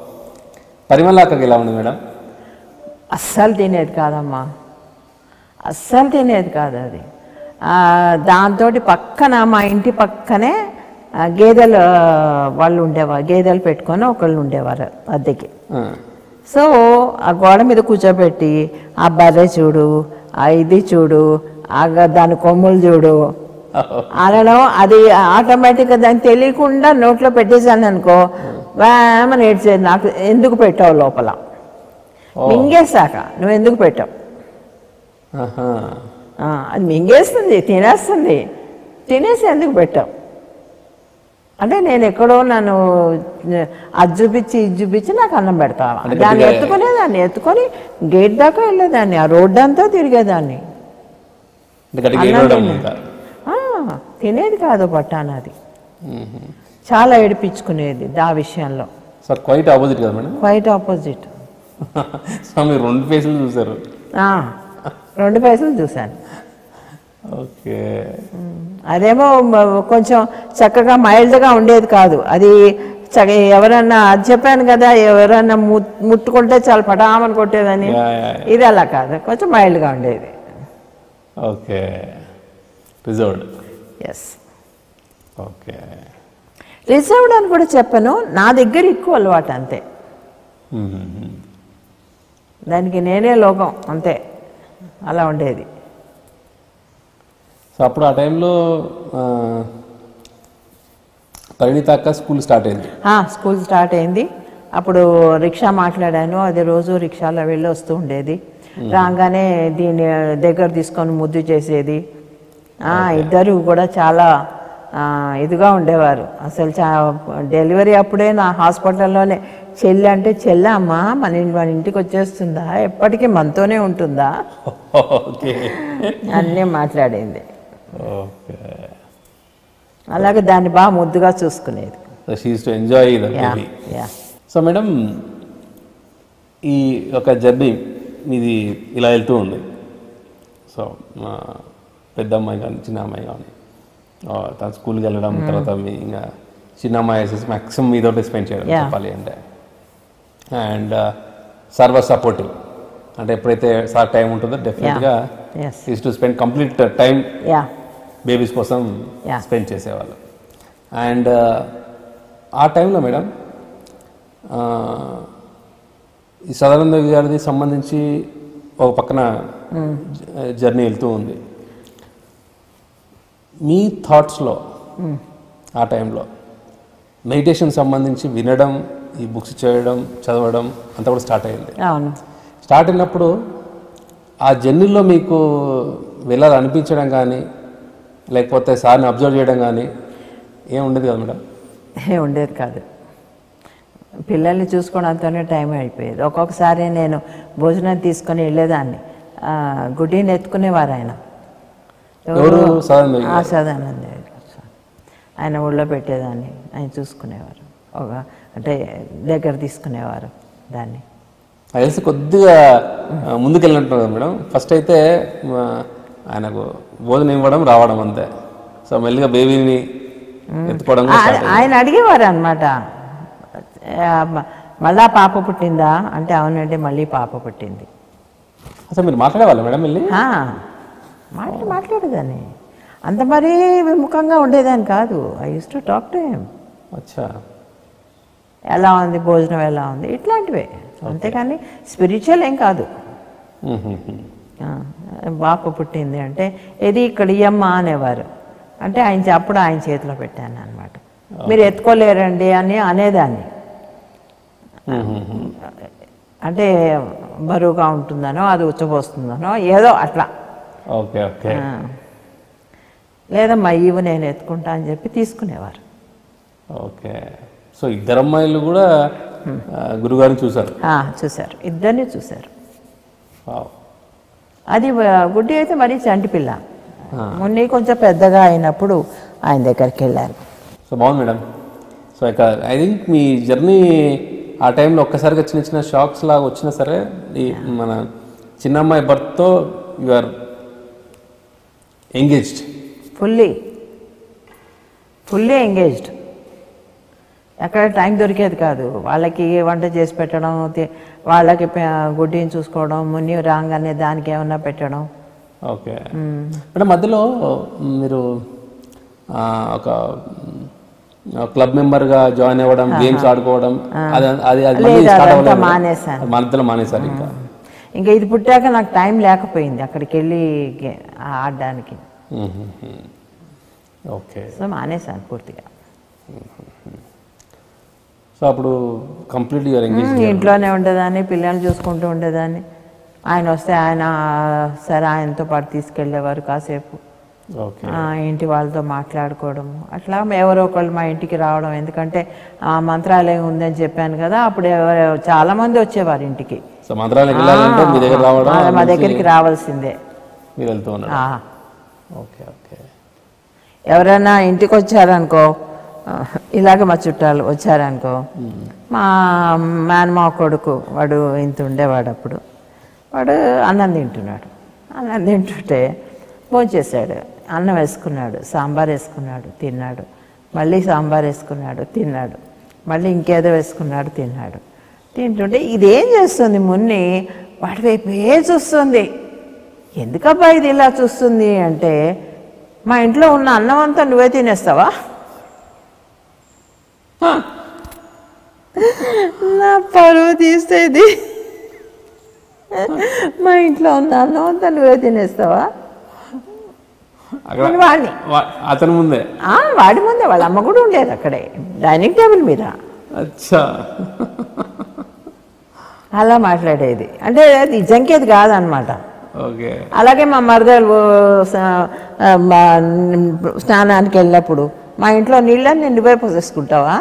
పరిమళ అక్కకి ఎలా ఉంది మేడం అస్సలు తినేది కాదమ్మా అస్సలు తినేది కాదు అది దాంతో పక్కన మా ఇంటి పక్కనే ఆ, గేదెలు ఆ, వాళ్ళు ఉండేవారు గేదెలు పెట్టుకొని ఒకళ్ళు ఉండేవారు అద్దెకి ఆ, సో ఆ గోడ మీద కూర్చోబెట్టి ఆ బర్రె చూడు ఆ ఇది చూడు ఆ గ- దాని కొమ్ములు చూడు అనడం అది ఆటోమేటిక్గా దానికి తెలియకుండా నోట్లో పెట్టేశాను అనుకో వేమని ఏడ్చేది నాకు ఎందుకు పెట్టావు లోపల మింగేశాక నువ్వు ఎందుకు పెట్టావు ఆహా. ఆ, అది మింగేస్తుంది తినేస్తుంది తినేసి ఎందుకు పెట్టావు అంటే నేను ఎక్కడో నన్ను అది చూపించి ఇది చూపించి నాకు అన్నం పెడతావా అంటే దాన్ని గట్టిగా- ఎత్తుకునేదాన్ని ఎత్తుకొని గేట్ దాకా వెళ్ళేదాన్ని ఆ రోడ్డు అంతా తిరిగేదాన్ని అంటే గట్టిగా అన్నం ఏడవడం తినే. ఇంకా ఆ, తినేది కాదు పట్టానది మ్మ్. చాలా ఏడిపించుకునేది దా విషయంలో సార్ క్వైట్ ఆపోజిట్ కదా మేడం క్వైట్ ఆపోజిట్ సో మీరు రెండు ఫేసులు చూసారు రెండు పైసలు చూశాను ఓకే అదేమో మ- కొంచెం చక్కగా మైల్డ్గా ఉండేది కాదు అది చక్క ఎవరన్నా అది చెప్పాను కదా ఎవరన్నా ము- ముట్టుకుంటే చాలా పటామని కొట్టేదని యా, యా, యా. ఇది అలా కాదు కొంచెం మైల్డ్గా ఉండేది okay reserved yes okay reserved అని కూడా చెప్పను నా దగ్గర ఎక్కువ అలవాటు అంతే మ్మ్. దానికి నేనే లోకం అంతే అలా ఉండేది సో అప్పుడు ఆ టైంలో ఆ, పరిణిత అక్క స్కూల్ స్టార్ట్ అయింది ఆ, స్కూల్ స్టార్ట్ అయింది అప్పుడు రిక్షా మాట్లాడాను అది రోజు రిక్షాలో వెళ్ళి వస్తూ ఉండేది రాగానే దీని దగ్గర తీసుకొని ముద్దు చేసేది ఆ, ఇద్దరు కూడా చాలా ఆ, ఇదిగా ఉండేవారు అసలు చా డెలివరీ అప్పుడే నా హాస్పిటల్లోనే చెల్లి అంటే చెల్లి అమ్మా మన ఇంటి మన ఇంటికి వచ్చేస్తుందా ఎప్పటికీ మనతోనే ఉంటుందా ఓకే అన్నీ మాట్లాడింది ఓకే అలాగే దాన్ని బాగా ముద్దుగా చూసుకునేది so she's to enjoy the yeah baby yeah so madam ఈ ఒక జర్నీ మీది ఇలా వెళ్తూ ఉంది సో మా పెద్ద అమ్మాయి కానీ చిన్న అమ్మాయి కానీ ఆ, తను స్కూల్కి వెళ్ళడం తర్వాత మీ ఇంకా చిన్న అమ్మాయి వేసేసి మ్యాక్సిమం మీతోటి స్పెండ్ చేయడం Yeah. చెప్పాలి అంటే అండ్ సర్వ సపోర్టివ్ అంటే ఎప్పుడైతే సార్ టైం ఉంటుందో డెఫినెట్గా yes is to spend complete time yeah babies కోసం Yeah. స్పెండ్ చేసేవాళ్ళు అండ్ ఆ టైంలో మేడం ఆ, ఈ సదానంద గారిది సంబంధించి ఒక పక్కన జ- జర్నీ వెళ్తూ ఉంది మీ థాట్స్లో ఆ టైంలో మెడిటేషన్ సంబంధించి వినడం ఈ బుక్స్ చేయడం చదవడం అంతా కూడా స్టార్ట్ అయింది అవును స్టార్ట్ అయినప్పుడు ఆ జర్నీలో మీకు వెళ్ళాలనిపించడం కానీ లేకపోతే సార్ని అబ్జర్వ్ చేయడం కానీ ఏం ఉండేది కదా మేడం ఏ ఉండేది కాదు పిల్లల్ని చూసుకోవడంతోనే టైం అయిపోయేది ఒక్కొక్కసారి నేను భోజనం తీసుకొని వెళ్ళేదాన్ని ఆ, గుడ్డీని ఎత్తుకునేవారు ఆయన ఎవరు సదానంద ఆ, సదానంద గారు. ఆయన ఒళ్ళో పెట్టేదాన్ని ఆయన చూసుకునేవారు ఒక అంటే దగ్గర తీసుకునేవారు దాన్ని నాకు తెలిసి కొద్దిగా ఆ, ముందుకెళ్ళినట్టున్నారు కదా మేడం ఫస్ట్ అయితే ఆ, ఆయనకు భోజనం ఇవ్వడం రావడం అంతే సో మెల్లిగా బేబీని ఎత్తుకోవడం కూడా ఆ- start అయింది. ఆయన అడిగేవారు అనమాట మళ్ళా పాప పుట్టిందా అంటే అవునండి మళ్ళీ పాప పుట్టింది అసలు మీరు మాట్లాడేవాళ్ళ మేడం వెళ్ళి ఆ, మాట్లా మాట్లాడేదాన్ని అంత మరీ విముఖంగా ఉండేదాన్ని కాదు I used to talk to him అచ్చా ఎలా ఉంది భోజనం ఎలా ఉంది ఇట్లాంటివే అంతేకాని స్పిరిచువల్ ఏం కాదు మ్మ్, మ్మ్, మ్మ్. ఆ, పాప పుట్టింది అంటే ఇది ఇక్కడ ఇయ్యమ్మా అనేవారు అంటే ఆయన చే- అప్పుడు ఆయన చేతిలో పెట్టాను అనమాట మీరు ఎత్తుకోలేరండి అని అనేదాన్ని మ్మ్, మ్మ్, మ్మ్. అంటే బరువుగా ఉంటుందనో అది ఉచ్చబోస్తుందనో ఏదో అట్లా ఓకే ఓకే ఆ. లేదమ్మా ఇవి నేను ఎత్తుకుంటా అని చెప్పి తీసుకునేవారు ఓకే సో ఇద్దరు అమ్మాయిలు కూడా ఆ, గురుగారిని చూశారు ఆ, చూశారు ఇద్దరిని చూశారు వావ్. అది వ- గుడ్డి అయితే మరీ చంటి పిల్ల మున్ని కొంచెం పెద్దగా అయినప్పుడు ఆయన దగ్గరికి వెళ్ళారు సో బాగుంది మేడం సో ఇక ఐ థింక్ మీ జర్నీ ఆ టైంలో ఒక్కసారిగా చిన్న చిన్న షాక్స్ లాగా వచ్చినా సరే ఈ మన చిన్నమ్మాయి బర్త్తో you are engaged fully fully engaged ఎక్కడ టైం దొరికేది కాదు వాళ్ళకి వంట చేసి పెట్టడం తి- వాళ్ళకి ప- గుడ్డిని చూసుకోవడం ముని రాగానే దానికి ఏమన్నా పెట్టడం ఓకే అంటే మధ్యలో మీరు ఆ, ఒక క్లబ్ మెంబర్గా జాయిన్ అవ్వడం గేమ్స్ ఆడుకోవడం అది అది అది మళ్ళీ లేదు, స్టార్ట్ అదంతా అవ్వలేదు మానేశాను. మధ్యలో మానేశారు ఇంకా ఇంకా ఇది పుట్టాక నాకు టైం లేకపోయింది అక్కడికి వెళ్ళి గే- ఆడడానికి ఓకే సో మానేశాను పూర్తిగా సో అప్పుడు కంప్లీట్ యూఆర్ ఎంగేజ్ ఉమ్, ఇంట్లోనే ఉండేదాన్ని పిల్లల్ని చూసుకుంటూ ఉండేదాన్ని ఆయన వస్తే ఆయన సరే ఆయనతో పాటు తీసుకెళ్ళేవారు కాసేపు ఓకే ఆ, ఇంటి వాళ్ళతో మాట్లాడుకోవడము అట్లా ఎవరో ఒకళ్ళు మా ఇంటికి రావడం ఎందుకంటే ఆ మంత్రాలయం ఉందని చెప్పాను కదా అప్పుడు ఎవరు చాలా మంది వచ్చేవారు ఇంటికి సో మంత్రాలకు వెళ్ళాలంటే మీ దగ్గర రావడం ఆ, మా నుంచి దగ్గరికి రావాల్సిందే మీరు వెళ్తూ ఉన్నారు ఆ, ఓకే ఓకే ఎవరైనా ఇంటికి వచ్చారనుకో ఆ, ఇలాగ మా చుట్టాలు వచ్చారనుకో మా మేనమా కొడుకు వాడు ఇంత ఉండేవాడు అప్పుడు వాడు అన్నం తింటున్నాడు అన్నం తింటుంటే భోంచేశాడు అన్నం వేసుకున్నాడు సాంబార్ వేసుకున్నాడు తిన్నాడు మళ్ళీ సాంబార్ వేసుకున్నాడు తిన్నాడు మళ్ళీ ఇంకేదో వేసుకున్నాడు తిన్నాడు తింటుంటే ఇదేం చేస్తుంది మున్ని వాడి వైపే చూస్తుంది ఎందుకబ్బా ఇది ఇలా చూస్తుంది అంటే మా ఇంట్లో ఉన్న అన్నం అంతా నువ్వే తినేస్తావా నా పరువు తీసేది మా ఇంట్లో ఉన్న అన్నం అంతా నువ్వే తినేస్తావా అక్కడ నేను వాడిని వా- అతని ముందే ఆ, వాడి ముందే వాళ్ళ అమ్మ కూడా ఉండేది అక్కడే డైనింగ్ టేబుల్ మీద అచ్చా అలా మాట్లాడేది అంటే అది జంకేది కాదనమాట ఓకే అలాగే మా మరదలు స- ఆ, మా స్నానానికి వెళ్ళినప్పుడు మా ఇంట్లో నీళ్ళని నేను నువ్వే పోసేసుకుంటావా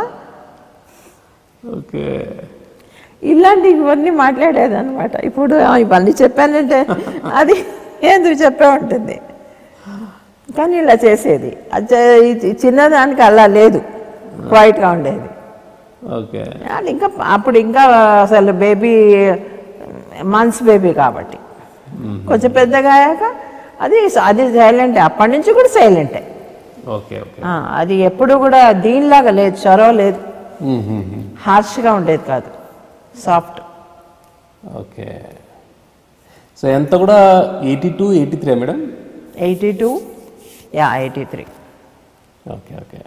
ఓకే ఇలాంటి ఇవన్నీ మాట్లాడేది అనమాట ఇప్పుడు ఆ, ఇవన్నీ చెప్పానంటే అది ఎందుకు చెప్పే ఉంటుంది కానీ ఇలా చేసేది అది చే- ఈ చిన్నదానికి అలా లేదు క్వైట్గా ఉండేది ఓకే అది ఇంకా అప్పుడు ఇంకా అసలు బేబీ మంత్స్ బేబీ కాబట్టి కొంచెం పెద్దగా అయ్యాక అది అది సైలెంటే అప్పటి నుంచి కూడా సైలెంటే ఓకే ఓకే ఆ, అది ఎప్పుడు కూడా దీనిలాగా లేదు చొరవ లేదు మ్మ్, మ్మ్, మ్మ్. హార్ష్గా ఉండేది కాదు సాఫ్ట్ ఓకే సో ఎంత కూడా eighty two eighty three madam eighty two yeah eighty three okay okay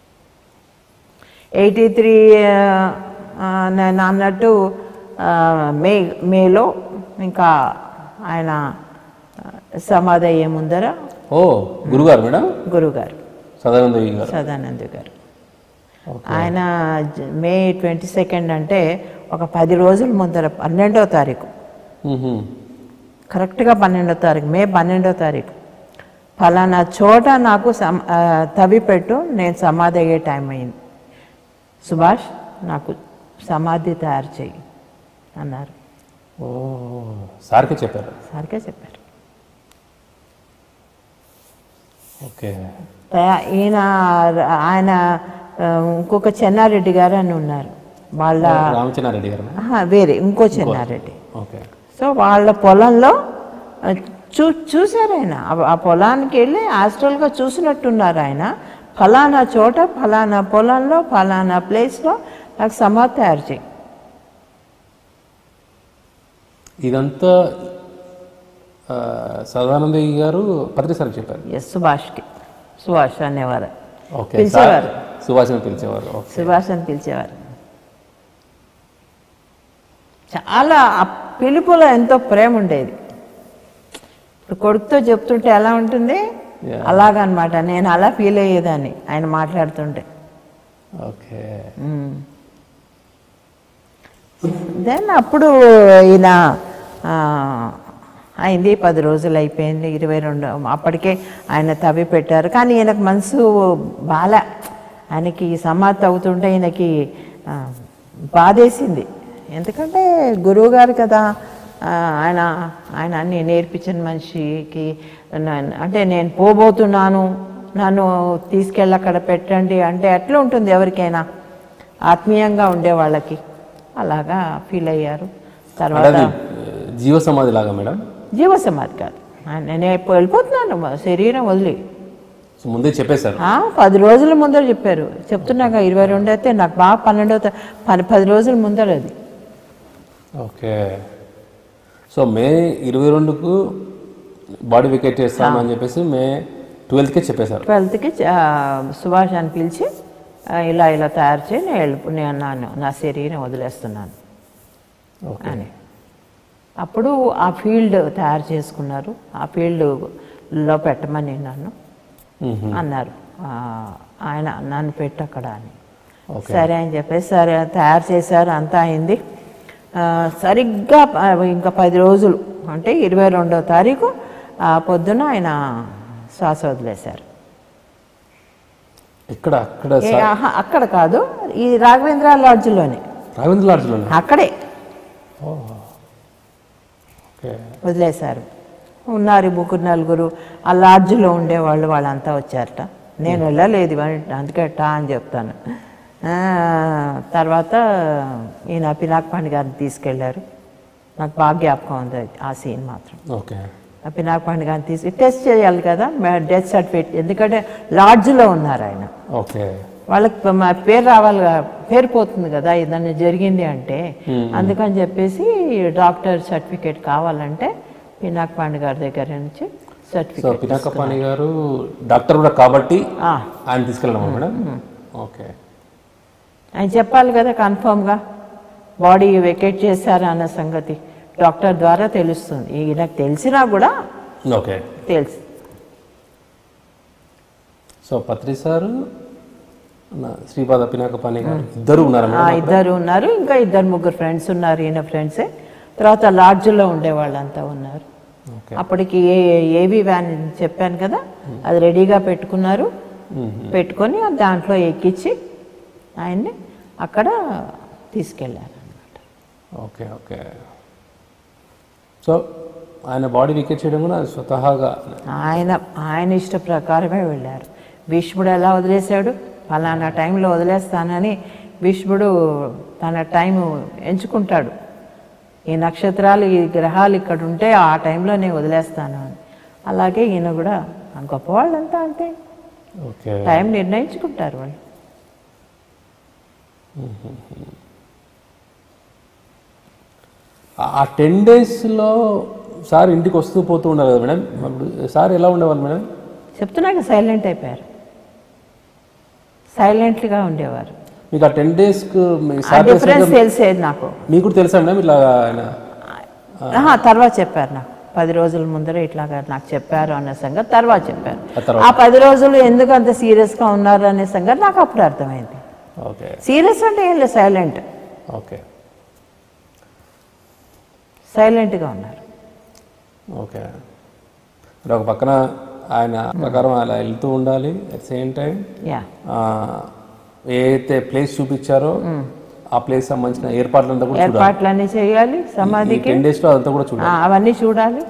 eighty three నేను అన్నట్టు ఆ, మే మేలో ఇంకా ఆయన ఆ, సమాధి అయ్యే ముందర ఓ గురుగారు మేడం గురుగారు సదానంద దేవి గారు సదానంద గారు ఆయన జ- మే ట్వంటీ సెకండ్ అంటే ఒక పది రోజుల ముందర పన్నెండో తారీఖు మ్మ్, మ్మ్. కరెక్ట్గా పన్నెండో తారీఖు మే పన్నెండో తారీఖు ఫలానా చోట నాకు సమ ఆ, తవ్వి పెట్టు నేను సమాధి అయ్యే టైం అయింది సుభాష్ నాకు సమాధి తయారు చెయ్యి అన్నారు ఓ సార్కే చెప్పారు సరిగ్గా చెప్పారు ఓకే తయా- ఈయన ఆయన ఆ, ఇంకొక చెన్నారెడ్డి గారు అని ఉన్నారు వాళ్ళ రామచంద్రారెడ్డి గారు మేడం ఆహా, వేరే ఇంకో చెన్నారెడ్డి ఓకే సో వాళ్ళ పొలంలో ఆ, చూ చూశారు ఆయన ఆ- ఆ పొలానికి వెళ్ళి హాస్టల్గా చూసినట్టున్నారు ఆయన ఫలానా చోట ఫలానా పొలంలో ఫలానా ప్లేస్లో నాకు సమాధి తయారు చేయి ఇదంతా ఆ, సదానంద దేవి గారు పత్రి సార్ చెప్పారు ఎస్ సుభాష్కి సుభాష్ అనేవారు ఓకే పిలిచేవారు. సుభాష్ అని పిలిచేవారు ఓకే సుభాష్ అని పిలిచేవారు చాలా ఆ పిలుపులో ఎంతో ప్రేమ ఉండేది ఇప్పుడు కొడుకుతో చెప్తుంటే ఎలా ఉంటుంది Yeah. అలాగనమాట నేను అలా ఫీల్ అయ్యేదాన్ని ఆయన మాట్లాడుతుంటే ఓకే దెన్ అప్పుడు ఈయన ఆ, అయింది పది రోజులు అయిపోయింది ఇరవై రెండు అప్పటికే ఆయన తవ్వి పెట్టారు కానీ ఈయనకు మనసు బాల ఆయనకి సమాధి అవుతుంటే ఈయనకి ఆ, బాధేసింది ఎందుకంటే గురువు గారు కదా ఆ, ఆయన ఆయన అన్ని నేర్పించిన మనిషికి నా- అంటే నేను పోబోతున్నాను నన్ను తీసుకెళ్ళి అక్కడ పెట్టండి అంటే ఎట్లా ఉంటుంది ఎవరికైనా ఆత్మీయంగా ఉండే వాళ్ళకి అలాగా ఫీల్ అయ్యారు అంటే తర్వాత అది జీవ సమాధి లాగా మేడం జీవ సమాధి కాదు ఆయన- నేను ఎప్పుడు వెళ్ళిపోతున్నాను మా శరీరం వదిలి సో ముందే చెప్పేశారు ఆ, పది రోజుల ముందర చెప్పారు చెప్తున్నాక ఇరవై రెండు అయితే నాకు బాగా పన్నెండవ తా- పది పది రోజుల ముందర అది ఓకే సో మే ఇరవై రెండుకు బాడీ వికెట్ చేస్తాను అని చెప్పేసి మే ట్వెల్త్కే చెప్పేశారు ట్వెల్త్కి సుభాష్ అని పిలిచి ఆ, ఇలా ఇలా తయారు చేయి నేను వెళ్ళిపో నేను నాను నా శరీరం వదిలేస్తున్నాను ఓకే అని అప్పుడు ఆ ఫీల్డ్ తయారు చేసుకున్నారు ఆ ఫీల్డ్లో పెట్టమని నన్ను మ్మ్. అన్నారు ఆ, ఆయన నన్ను పెట్టు అక్కడ అని ఓకే సరే అని చెప్పేసి సరే తయారు చేశారు అంతా అయింది ఆ, సరిగ్గా ప- ఇంకా పది రోజులు అంటే ఇరవై రెండవ తారీఖు ఆ పొద్దున ఆయన శ్వాస వదిలేశారు ఇక్కడ అక్కడ ఏ, ఆహా, అక్కడ కాదు ఈ రాఘవేంద్ర లాడ్జ్లోనే రాఘవేంద్ర లాడ్జ్లోనే అక్కడే ఓకే వదిలేశారు ఉన్నారు ఈ ముగ్గురు నలుగురు ఆ లాడ్జ్లో ఉండేవాళ్ళు వాళ్ళంతా వచ్చారట నేను వెళ్ళలేదు మరి అందుకే టా అని చెప్తాను ఆ, తర్వాత ఈయన పినాక్ పాండి గారిని తీసుకెళ్లారు నాకు బాగా జ్ఞాపకం ఉంది అది, ఆ సీన్ మాత్రం ఓకే ఆ పినాక్ పాండి గారిని తీసి టెస్ట్ చేయాలి కదా డెత్ సర్టిఫికేట్ ఎందుకంటే లాడ్జ్లో ఉన్నారు ఆయన ఓకే వాళ్ళకి మా పేరు రావాలి కదా, పేరు పోతుంది కదా ఏదన్నా జరిగింది అంటే అందుకని చెప్పేసి డాక్టర్ సర్టిఫికేట్ కావాలంటే పినాక్ పాండే గారి దగ్గర నుంచి సో సర్టిఫికేట్ పినాకపాణి గారు డాక్టర్ కూడా కాబట్టి ఆ, ఆయన తీసుకెళ్ళడం మేడం ఓకే ఆయన చెప్పాలి కదా కన్ఫర్మ్గా బాడీ వెకేట్ చేశారు అన్న సంగతి డాక్టర్ ద్వారా తెలుస్తుంది ఈయనకు తెలిసినా కూడా ఓకే తెలుసు సో పత్రి సారు నా- శ్రీపాద పినాకపాణి గారు ఇద్దరు ఉన్నారు ఆ, ఇద్దరు ఉన్నారు ఇంకా ఇద్దరు ముగ్గురు ఫ్రెండ్స్ ఉన్నారు ఈయన ఫ్రెండ్సే తర్వాత లాడ్జ్లో ఉండే వాళ్ళంతా ఉన్నారు ఓకే అప్పటికి ఏ ఏవి వ్యాన్ చెప్పాను కదా అది రెడీగా పెట్టుకున్నారు పెట్టుకొని దాంట్లో ఎక్కించి ఆయన్ని అక్కడ తీసుకెళ్ళారు ఓకే ఓకే సో ఆయన బాడీ వికెట్ చేయడం కూడా స్వతహాగా ఆయన ఆయన ఇష్ట ప్రకారమే వెళ్ళారు భీష్ముడు ఎలా వదిలేశాడు ఫలానా టైంలో వదిలేస్తానని భీష్ముడు తన టైం ఎంచుకుంటాడు ఈ నక్షత్రాలు ఈ గ్రహాలు ఇక్కడ ఉంటే ఆ టైంలో నేను వదిలేస్తాను అని అలాగే ఈయన కూడా ఆ గొప్పవాళ్ళంతా అంతే ఓకే టైం నిర్ణయించుకుంటారు వాళ్ళు ఆ టెన్ డేస్లో సార్ ఇంటికి వస్తూ పోతూ ఉండాలి కదా మేడం అప్పుడు సార్ ఎలా ఉండేవాళ్ళు మేడం చెప్తున్నాక సైలెంట్ అయిపోయారు సైలెంట్గా ఉండేవారు మీకు ఆ టెన్ డేస్కి ఆ సార్ డిఫరెన్స్ తెలిసేది నాకు మీకు కూడా తెలుసా మేడం ఇట్లా ఆయన ఆహా, తర్వాత చెప్పారు నాకు పది రోజుల ముందర ఇట్లాగా నాకు చెప్పారు అనే సంగతి తర్వాత చెప్పారు ఆ తర్వాత? ఆ పది రోజులు ఎందుకు అంత సీరియస్గా ఉన్నారు అనే సంగతి నాకు అప్పుడు అర్థమైంది ఓకే సీరియస్ అంటే ఏం లేదు సైలెంట్ ఓకే సైలెంట్గా ఉన్నారు ఓకే అంటే ఒక పక్కన ఆయన ప్రకారం అలా వెళ్తూ ఉండాలి అట్ సేమ్ టైం యా ఏదైతే ప్లేస్ చూపించారో ఆ ప్లేస్ సంబంధించిన ఏర్పాట్లంతా కూడా చూడాలి ఏర్పాట్లన్నీ చేయాలి ఈ సమాధికి టెన్ డేస్లో అదంతా కూడా చూడాలి ఆ, అవన్నీ చూడాలి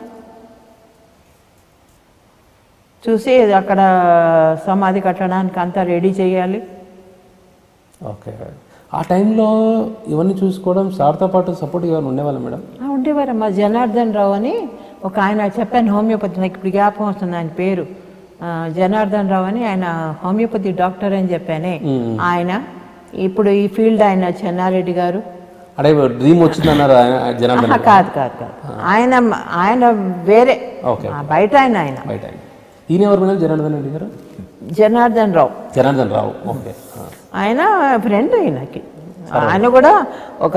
చూసి అక్కడ సమాధి కట్టడానికి అంతా రెడీ చేయాలి ఓకే ఆ టైంలో ఇవన్నీ చూసుకోవడం సార్తో పాటు సపోర్ట్ ఎవరు ఉండేవాళ్ళ మేడం ఆ, ఉండేవారమ్మా జనార్దన్ రావు అని ఒక ఆయన చెప్పాను హోమియోపతి నాకు ఇప్పుడు జ్ఞాపకం వస్తుంది ఆయన పేరు ఆ, జనార్దన్ రావు అని ఆయన హోమియోపతి డాక్టర్ అని చెప్పానే ఆయన ఇప్పుడు ఈ ఫీల్డ్ ఆయన చెన్నారెడ్డి గారు అంటే డ్రీమ్ వచ్చిందన్నారు ఆయన ఆయన జనార్దన్ ఆహా, కాదు కాదు కాదు ఆయన ఆయన వేరే ఓకే ఆ, బయట ఆయన ఆయన బయట ఆయన. ఈయన ఎవరు మేడం జనార్దన్ రెడ్డి గారు జనార్దన్ రావు జనార్దన్ రావు ఓకే ఆ. ఆయన ఫ్రెండ్ ఈయనకి ఆయన కూడా ఒక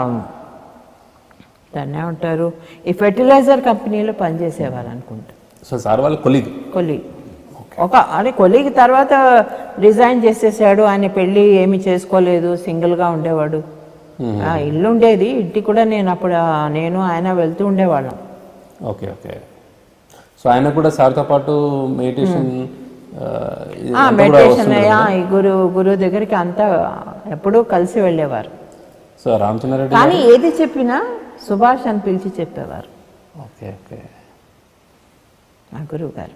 దాన్ని ఏమంటారు ఈ ఫెర్టిలైజర్ కంపెనీలో పనిచేసేవారు అనుకుంటా సో సార్ వాళ్ళ కొలీగ్ కొలీగ్ ఒక అదే కొలీగ్ తర్వాత రిజైన్ చేసేసాడు ఆయన పెళ్ళి ఏమీ చేసుకోలేదు సింగిల్గా ఉండేవాడు ఆ, ఇల్లు ఉండేది ఇంటికి కూడా నేను అప్పుడు ఆ, నేను ఆయన వెళ్తూ ఉండేవాళ్ళం ఓకే ఓకే సో ఆయన కూడా సార్తో పాటు మెడిటేషన్ మెడిటేషన్ ఈ గురు గురువు దగ్గరికి అంతా ఎప్పుడూ కలిసి వెళ్ళేవారు సో రామచంద్రారెడ్డి కానీ ఏది చెప్పినా సుభాష్ అని పిలిచి చెప్పేవారు ఓకే ఓకే మా గురువు గారు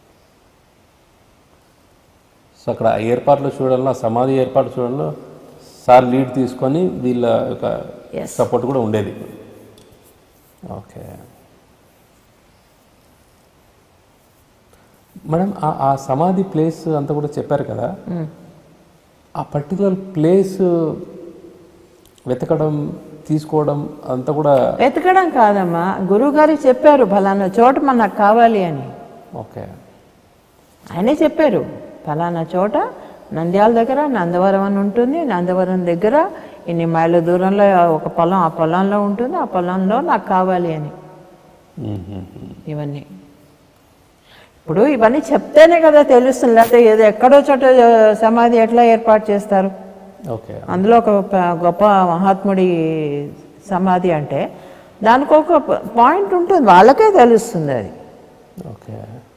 సో అక్కడ ఆ ఏర్పాట్లు చూడంలో ఆ సమాధి ఏర్పాట్లు చూడంలో సార్ లీడ్ తీసుకొని వీళ్ళ యొక్క Yes. సపోర్ట్ కూడా ఉండేది ఓకే మేడం ఆ ఆ సమాధి ప్లేస్ అంతా కూడా చెప్పారు కదా ఆ పర్టికులర్ ప్లేస్ వెతకడం తీసుకోవడం అంతా కూడా వెతకడం కాదమ్మా గురువు గారు చెప్పారు ఫలానా చోట మనకు కావాలి అని ఓకే ఆయనే చెప్పారు ఫలానా చోట నంద్యాల దగ్గర నందవరం అని ఉంటుంది నందవరం దగ్గర ఇన్ని మైళ్ళ దూరంలో ఒక పొలం ఆ పొలంలో ఉంటుంది ఆ పొలంలో నాకు కావాలి అని ఇవన్నీ ఇప్పుడు ఇవన్నీ చెప్తేనే కదా తెలుస్తుంది లేకపోతే ఏదో ఎక్కడో చోట ఆ, సమాధి ఎట్లా ఏర్పాటు చేస్తారు ఓకే అందులో ఒక ప- గొప్ప మహాత్ముడి సమాధి అంటే దానికి ఒక ప- పాయింట్ ఉంటుంది వాళ్ళకే తెలుస్తుంది అది ఓకే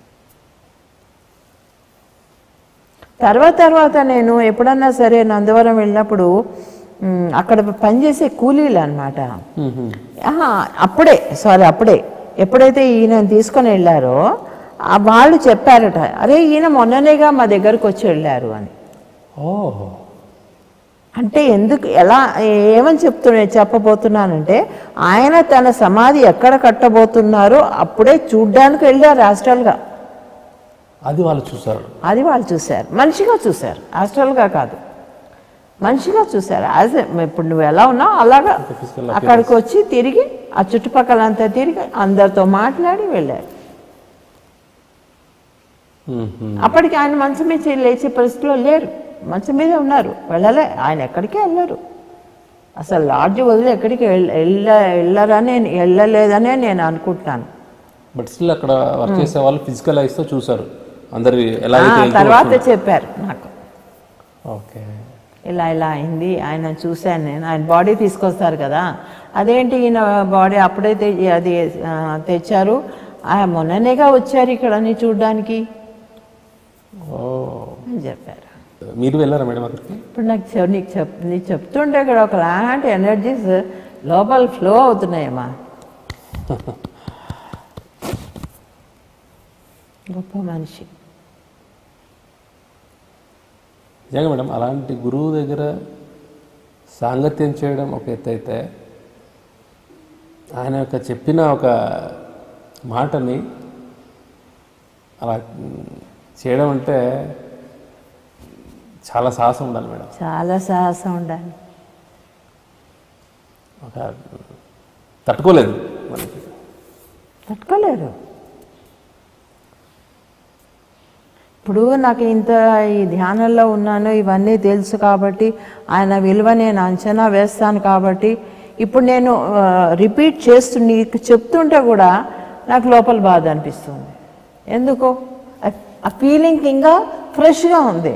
తర్వాత తర్వాత నేను ఎప్పుడన్నా సరే నందవరం వెళ్ళినప్పుడు మ్, అక్కడ పనిచేసే కూలీలు అనమాట అప్పుడే సారీ అప్పుడే ఎప్పుడైతే ఈయన తీసుకొని వెళ్ళారో ఆ వాళ్ళు చెప్పారట అరే ఈయన మొన్ననేగా మా దగ్గరకు వచ్చి వెళ్ళారు అని ఓ అంటే ఎందుకు ఎలా ఏమని చెప్తున్నా చెప్పబోతున్నానంటే ఆయన తన సమాధి ఎక్కడ కట్టబోతున్నారో అప్పుడే చూడ్డానికి వెళ్ళారు హాస్టల్గా అది వాళ్ళు చూసారు అది వాళ్ళు చూశారు మనిషిగా చూశారు హాస్టల్గా కాదు మనిషిగా చూశారు యాజ్ ఇప్పుడు నువ్వు ఎలా ఉన్నావు అలాగా physical అక్కడికి వచ్చి తిరిగి ఆ చుట్టుపక్కలంతా తిరిగి అందరితో మాట్లాడి వెళ్ళారు మ్మ్. అప్పటికి ఆయన మంచం మీద లేచే పరిస్థితిలో లేరు మంచం మీదే ఉన్నారు వెళ్ళలే ఆయన ఎక్కడికి వెళ్ళరు అసలు లాడ్జ్ వదిలి ఎక్కడికి వెళ్ళ వెళ్ళ- వెళ్ళరనే వెళ్ళలేదనే నేను అనుకుంటున్నాను బట్ స్టిల్ అక్కడ వర్క్ చేసే వాళ్ళు ఫిజికల్ ఐస్తో చూసారు అందరు ఎలా ఆ, అయితే వెళ్తూ తర్వాత వస్తున్నారు. చెప్పారు నాకు ఓకే ఇలా ఇలా అయింది ఆయన చూశాను నేను ఆయన బాడీ తీసుకొస్తారు కదా అదేంటి ఈయన బాడీ అప్పుడే తె- అది ఆ, తెచ్చారు ఆయన మొన్ననేగా వచ్చారు ఇక్కడ అని చూడడానికి ఓ అని చెప్పారు మీరు వెళ్ళారా మేడం అక్కడికి ఇప్పుడు నాకు చెప్ నీకు చెప్ నీకు చెప్తుంటే ఇక్కడ ఒకలాంటి ఎనర్జీస్ లోపల ఫ్లో అవుతున్నాయమ్మా గొప్ప మనిషి నిజంగా మేడం అలాంటి గురువు దగ్గర సాంగత్యం చేయడం ఒక ఎత్తు అయితే ఆయన యొక్క చెప్పిన ఒక మాటని అలా మ్, చేయడం అంటే చాలా సాహసం ఉండాలి మేడం చాలా సాహసం ఉండాలి ఒక తట్టుకోలేదు మనకి తట్టుకోలేరు ఇప్పుడు నాకు ఇంత ఈ ధ్యానంలో ఉన్నాను ఇవన్నీ తెలుసు కాబట్టి ఆయన విలువ నేను అంచనా వేస్తాను కాబట్టి ఇప్పుడు నేను రిపీట్ చేస్తు నీకు చెప్తుంటే కూడా నాకు లోపల బాధ అనిపిస్తుంది ఎందుకు ఆ- ఆ ఫీలింగ్ ఇంకా ఫ్రెష్గా ఉంది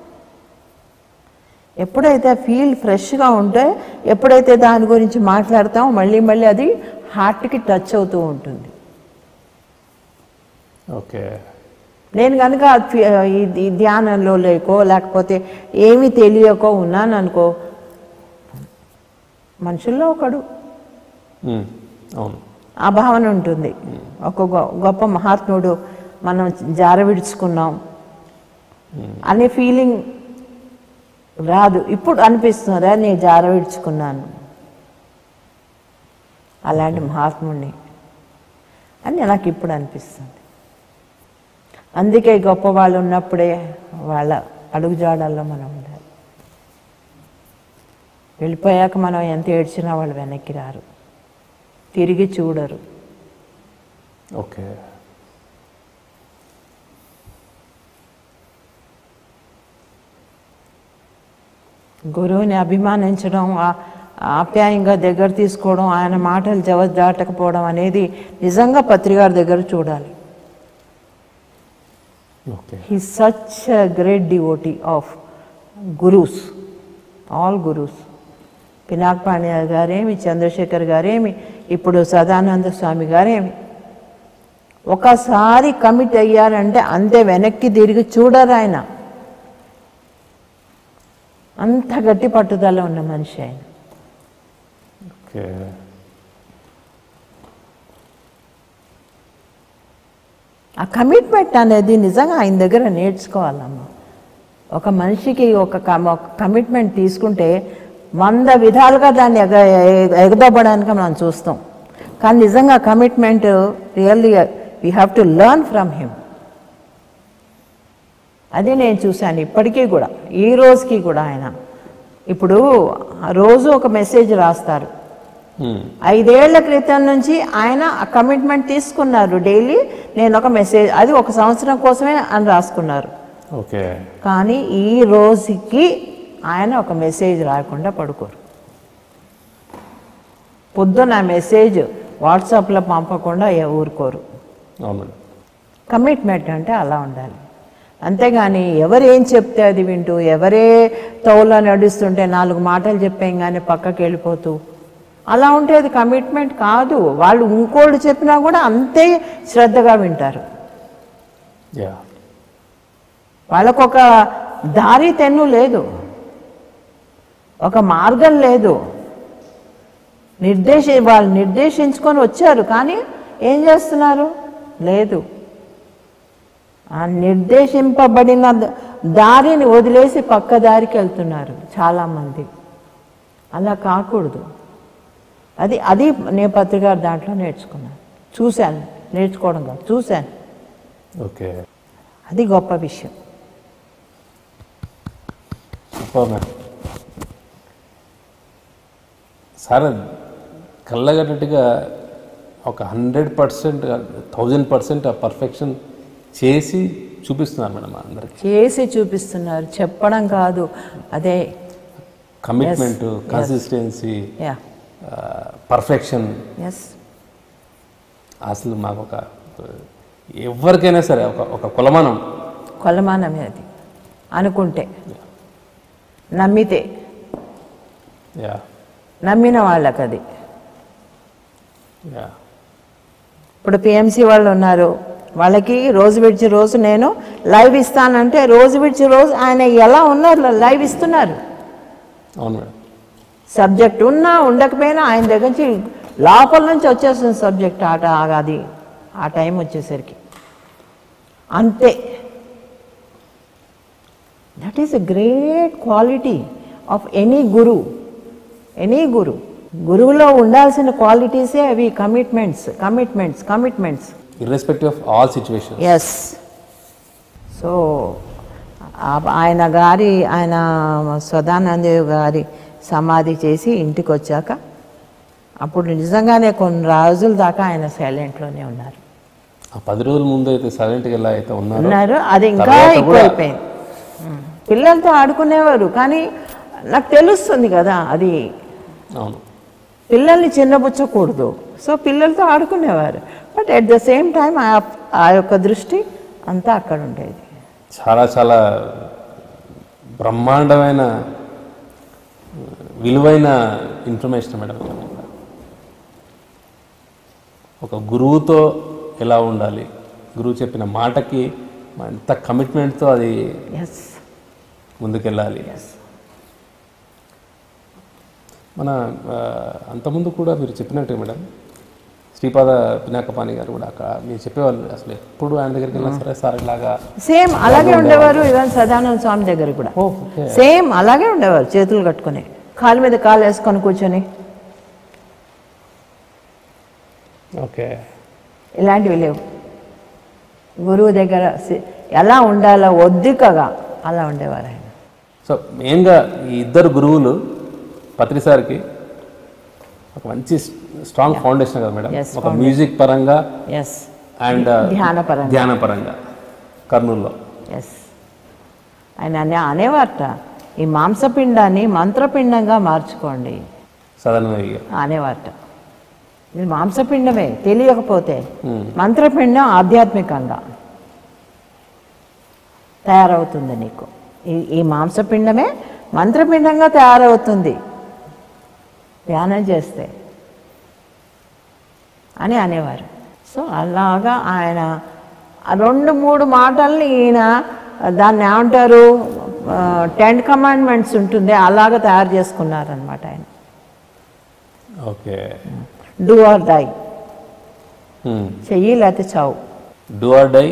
ఎప్పుడైతే ఫీల్ ఫ్రెష్గా ఉంటే ఎప్పుడైతే దాని గురించి మాట్లాడతామో మళ్ళీ మళ్ళీ అది హార్ట్కి టచ్ అవుతూ ఉంటుంది ఓకే నేను కనుక ఈ ధ్యానంలో లేకో లేకపోతే ఏమీ తెలియకో ఉన్నాను అనుకో మనుషుల్లో ఒకడు మ్, అవును ఆ భావన ఉంటుంది ఒక గొ- గొప్ప మహాత్ముడు మనం జార విడుచుకున్నాం అనే ఫీలింగ్ రాదు ఇప్పుడు అనిపిస్తుందా నేను జార విడుచుకున్నాను అలాంటి మహాత్ముడిని అని నాకు ఇప్పుడు అనిపిస్తుంది అందుకే గొప్ప వాళ్ళు ఉన్నప్పుడే వాళ్ళ అడుగుజాడల్లో మనం ఉండాలి వెళ్ళిపోయాక మనం ఎంత ఏడ్చినా వాళ్ళు వెనక్కి రారు తిరిగి చూడరు ఓకే గురువుని అభిమానించడం ఆ- ఆప్యాయంగా దగ్గర తీసుకోవడం ఆయన మాటలు జవ దాటకపోవడం అనేది నిజంగా పత్రికారి దగ్గర చూడాలి okay he such great devotee of gurus all gurus Pinak Pandya గారేమి చంద్రశేఖర్ గారేమి ఇప్పుడు సదానంద స్వామి గారేమి ఒకసారి కమిట్ అయ్యారంటే అంతే వెనక్కి తిరిగి చూడరు ఆయన అంత గట్టి పట్టుదల ఉన్న మనిషి ఆయన ఓకే ఆ కమిట్మెంట్ అనేది నిజంగా ఆయన దగ్గర నేర్చుకోవాలమ్మా ఒక మనిషికి ఒక కమ- ఒక కమిట్మెంట్ తీసుకుంటే వంద విధాలుగా దాన్ని ఎగ ఎగ- ఎగదొబ్బడానికి మనం చూస్తాం కానీ నిజంగా commitment really we have to learn from him అదే నేను చూశాను ఇప్పటికీ కూడా ఈ రోజుకి కూడా ఆయన ఇప్పుడు రోజు ఒక మెసేజ్ రాస్తారు మ్మ్. ఐదేళ్ల క్రితం నుంచి ఆయన ఆ కమిట్మెంట్ తీసుకున్నారు డైలీ నేను ఒక మెసేజ్ అది ఒక సంవత్సరం కోసమే అని రాసుకున్నారు ఓకే కానీ ఈ రోజుకి ఆయన ఒక మెసేజ్ రాకుండా పడుకోరు పొద్దున్న మెసేజ్ వాట్సాప్లో పంపకుండా ఎ- ఊరుకోరు అవును మేడం కమిట్మెంట్ అంటే అలా ఉండాలి అంతేగాని ఎవరు ఏం చెప్తే అది వింటూ ఎవరే తోలో నడుస్తుంటే నాలుగు మాటలు చెప్పాం కానీ పక్కకి వెళ్ళిపోతూ అలా ఉంటే అది కమిట్మెంట్ కాదు వాళ్ళు ఇంకోళ్ళు చెప్పినా కూడా అంతే శ్రద్ధగా వింటారు యా వాళ్ళకొక దారి తెన్ను లేదు ఒక మార్గం లేదు నిర్దేశ వాళ్ళు నిర్దేశించుకొని వచ్చారు కానీ ఏం చేస్తున్నారు లేదు ఆ నిర్దేశింపబడిన ద- దారిని వదిలేసి పక్క దారికి వెళ్తున్నారు చాలామంది అలా కాకూడదు అది అది నేను పత్రిక దాంట్లో నేర్చుకున్నాను చూశాను నేర్చుకోవడం కాదు చూశాను ఓకే అది గొప్ప విషయం సూపర్ మ్యామ్ సార్ కళ్ళగట్టుగా ఒక హండ్రెడ్ పర్సెంట్ థౌజండ్ పర్సెంట్ ఆ పర్ఫెక్షన్ చేసి చూపిస్తున్నారు మేడం అందరికి చేసి చూపిస్తున్నారు చెప్పడం కాదు అదే commitment consistency yeah perfection yes అసలు మాకు ఒక ఎవరికైనా సరే ఒక ఒక కులమానం కొలమానమే అది అనుకుంటే నమ్మితే యా నమ్మిన వాళ్ళకి అది యా ఇప్పుడు పిఎంసి వాళ్ళు ఉన్నారు వాళ్ళకి రోజు విడిచి రోజు నేను లైవ్ ఇస్తానంటే రోజు విడిచి రోజు ఆయన ఎలా ఉన్నారు లైవ్ ఇస్తున్నారు అవును మేడం సబ్జెక్ట్ ఉన్నా ఉండకపోయినా ఆయన దగ్గర నుంచి లోపల నుంచి వచ్చేస్తుంది సబ్జెక్ట్ ఆట అది ఆ టైం వచ్చేసరికి అంతే that is a great quality of any guru any guru గురువులో ఉండాల్సిన క్వాలిటీసే అవి commitments commitments commitments irrespective of all situation yes so ఆయన గారి ఆయన సదానందేవ్ గారి సమాధి చేసి ఇంటికి వచ్చాక అప్పుడు నిజంగానే కొన్ని రోజుల దాకా ఆయన సైలెంట్లోనే ఉన్నారు ఆ పది రోజుల ముందు అయితే సైలెంట్గా ఎలా అయితే ఉన్నారో ఉన్నారు అది ఇంకా తర్వాత కూడా- ఎక్కువైపోయింది పిల్లలతో ఆడుకునేవారు కానీ నాకు తెలుస్తుంది కదా అది అవును పిల్లల్ని చిన్నబుచ్చకూడదు సో పిల్లలతో ఆడుకునేవారు but at the same time ఆ యొక్క దృష్టి అంతా అక్కడ ఉండేది చాలా చాలా బ్రహ్మాండమైన విలువైన ఇన్ఫర్మేషన్ మేడం ఇదంతా. ఒక గురువుతో ఎలా ఉండాలి గురువు చెప్పిన మాటకి ఎంత కమిట్మెంట్తో అది ఎస్ ముందుకెళ్ళాలి మన ఆ, అంతకుముందు కూడా మీరు చెప్పినట్టే మేడం శ్రీపాద పినాకపాణి గారు కూడా అక్కడ మీరు చెప్పేవాళ్ళు అసలు ఎప్పుడు ఆయన దగ్గరికి వెళ్ళినా సరే సార్ ఇలాగా సేమ్ అలాగే ఉండేవారు ఈవెన్ సదానంద స్వామి దగ్గర కూడా ఓ ఓకే సేమ్ అలాగే ఉండేవారు చేతులు కట్టుకొని కాలు మీద కాలు వేసుకొని కూర్చొని ఓకే ఇలాంటివి లేవు గురువు దగ్గర సి- ఎలా ఉండాలో ఒద్దికగా అలా ఉండేవారు ఆయన సో మెయిన్గా ఈ ఇద్దరు గురువులు పత్రి సార్కి ఒక మంచి స్ట్రాంగ్ ఫౌండేషన్ కదా మేడం Yes, ఒక మ్యూజిక్ పరంగా ఎస్ అండ్ ధ్యానపరంగా. ధ్యాన పరంగా కర్నూలులో ఎస్ ఆయన అనే అనేవారట ఈ మాంసపిండాన్ని మంత్రపిండంగా మార్చుకోండి సదానంద గారు అనేవారట ఇది మాంసపిండమే తెలియకపోతే Hmm. మంత్రపిండం ఆధ్యాత్మికంగా తయారవుతుంది నీకు ఈ ఈ మాంసపిండమే మంత్రపిండంగా తయారవుతుంది ధ్యానం చేస్తే అని అనేవారు సో అలాగా ఆయన ఆ రెండు మూడు మాటల్ని ఈయన దాన్ని ఏమంటారు టెన్ కమాండ్మెంట్స్ ఉంటుంది అలాగా తయారు చేసుకున్నారనమాట ఆయన ఓకే డూ ఆర్ డై చెయ్యి లేకపోతే చావు డూ ఆర్ డై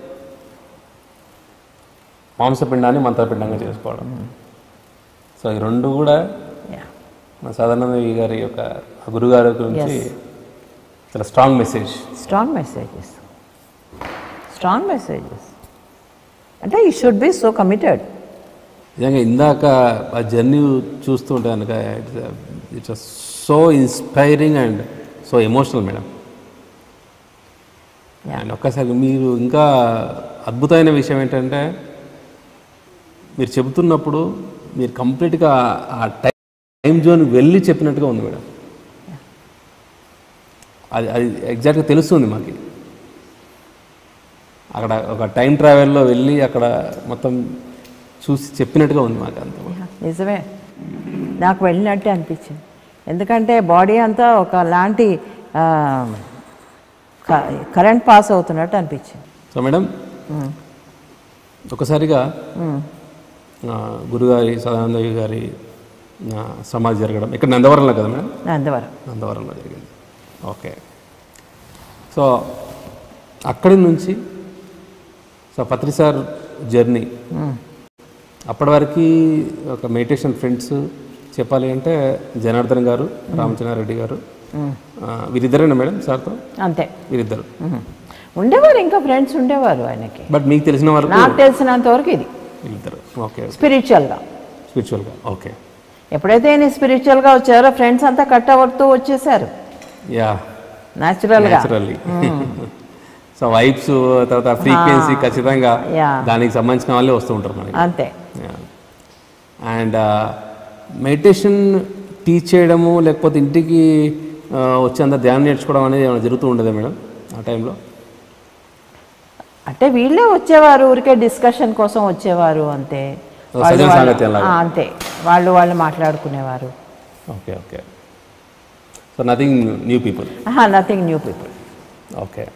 మాంసపిండాన్ని మంత్రపిండంగా చేసుకోవడం సో ఈ రెండు కూడా Yeah. మన సదానంద గారి యొక్క ఆ గురుగారి గురించి చాలా strong message strong messages strong messages అంటే ఈ షుడ్ బి సో కమిటెడ్ నిజంగా ఇందాక ఆ జర్నీ చూస్తూ ఉంటే కనుక it's so inspiring and so emotional madam Yeah. And ఒక్కసారి మీరు ఇంకా అద్భుతమైన విషయం ఏంటంటే మీరు చెబుతున్నప్పుడు మీరు కంప్లీట్గా ఆ టైం జోన్ వెళ్ళి చెప్పినట్టుగా ఉంది మేడం అది అది ఎగ్జాక్ట్గా తెలుస్తుంది మాకు అక్కడ ఒక టైం ట్రావెల్లో వెళ్ళి అక్కడ మొత్తం చూసి చెప్పినట్టుగా ఉంది మాకు అంత నిజమే నాకు వెళ్ళినట్టే అనిపించింది ఎందుకంటే బాడీ అంతా ఒక లాంటి కరెంట్ పాస్ అవుతున్నట్టు అనిపించింది సో మేడం ఒకసారిగా ఆ, గురుగారి సదానందయ్య గారి ఆ, సమాధి జరగడం ఇక్కడ నందవరంలో కదా మేడం నందవరం నందవరంలో జరిగింది ఓకే సో అక్కడి నుంచి సో పత్రి సార్ జర్నీ అప్పటి వరకు ఒక మెడిటేషన్ ఫ్రెండ్స్ చెప్పాలి అంటే జనార్దన్ గారు రామచంద్రారెడ్డి గారు ఆ, వీరిద్దరేనా మేడం సార్తో అంతే వీరిద్దరు మ్మ్. ఉండేవారు ఇంకా ఫ్రెండ్స్ ఉండేవారు ఆయనకి బట్ మీకు తెలిసిన వరకు నాకు తెలిసినంత వరకు ఇది వీళ్ళిద్దరు ఓకే స్పిరిచువల్గా స్పిరిచువల్గా ఓకే ఎప్పుడైతే ఈయన స్పిరిచువల్గా వచ్చారో ఫ్రెండ్స్ అంతా కట్ అవుతూ వచ్చేసారు యా న్యాచురల్గా న్యాచురల్లీ సో వైబ్స్ తర్వాత ఫ్రీక్వెన్సీ ఖచ్చితంగా Yeah. దానికి సంబంధించిన వాళ్ళే వస్తూ ఉంటారు మనకి అంతే అండ్ మెడిటేషన్ టీచ్ చేయడము లేకపోతే ఇంటికి ఆ, వచ్చి అంత ధ్యానం నేర్చుకోవడం అనేది ఏమైనా జరుగుతూ ఉండదా మేడం ఆ టైంలో అంటే వీళ్ళే వచ్చేవారు ఊరికే డిస్కషన్ కోసం వచ్చేవారు అంతే ఓ, వాళ్ళు సజన వాళ్ళు- సాంగత్యం లాగా. ఆ, అంతే వాళ్ళు వాళ్ళు మాట్లాడుకునేవారు okay okay so nothing new people nothing new people okay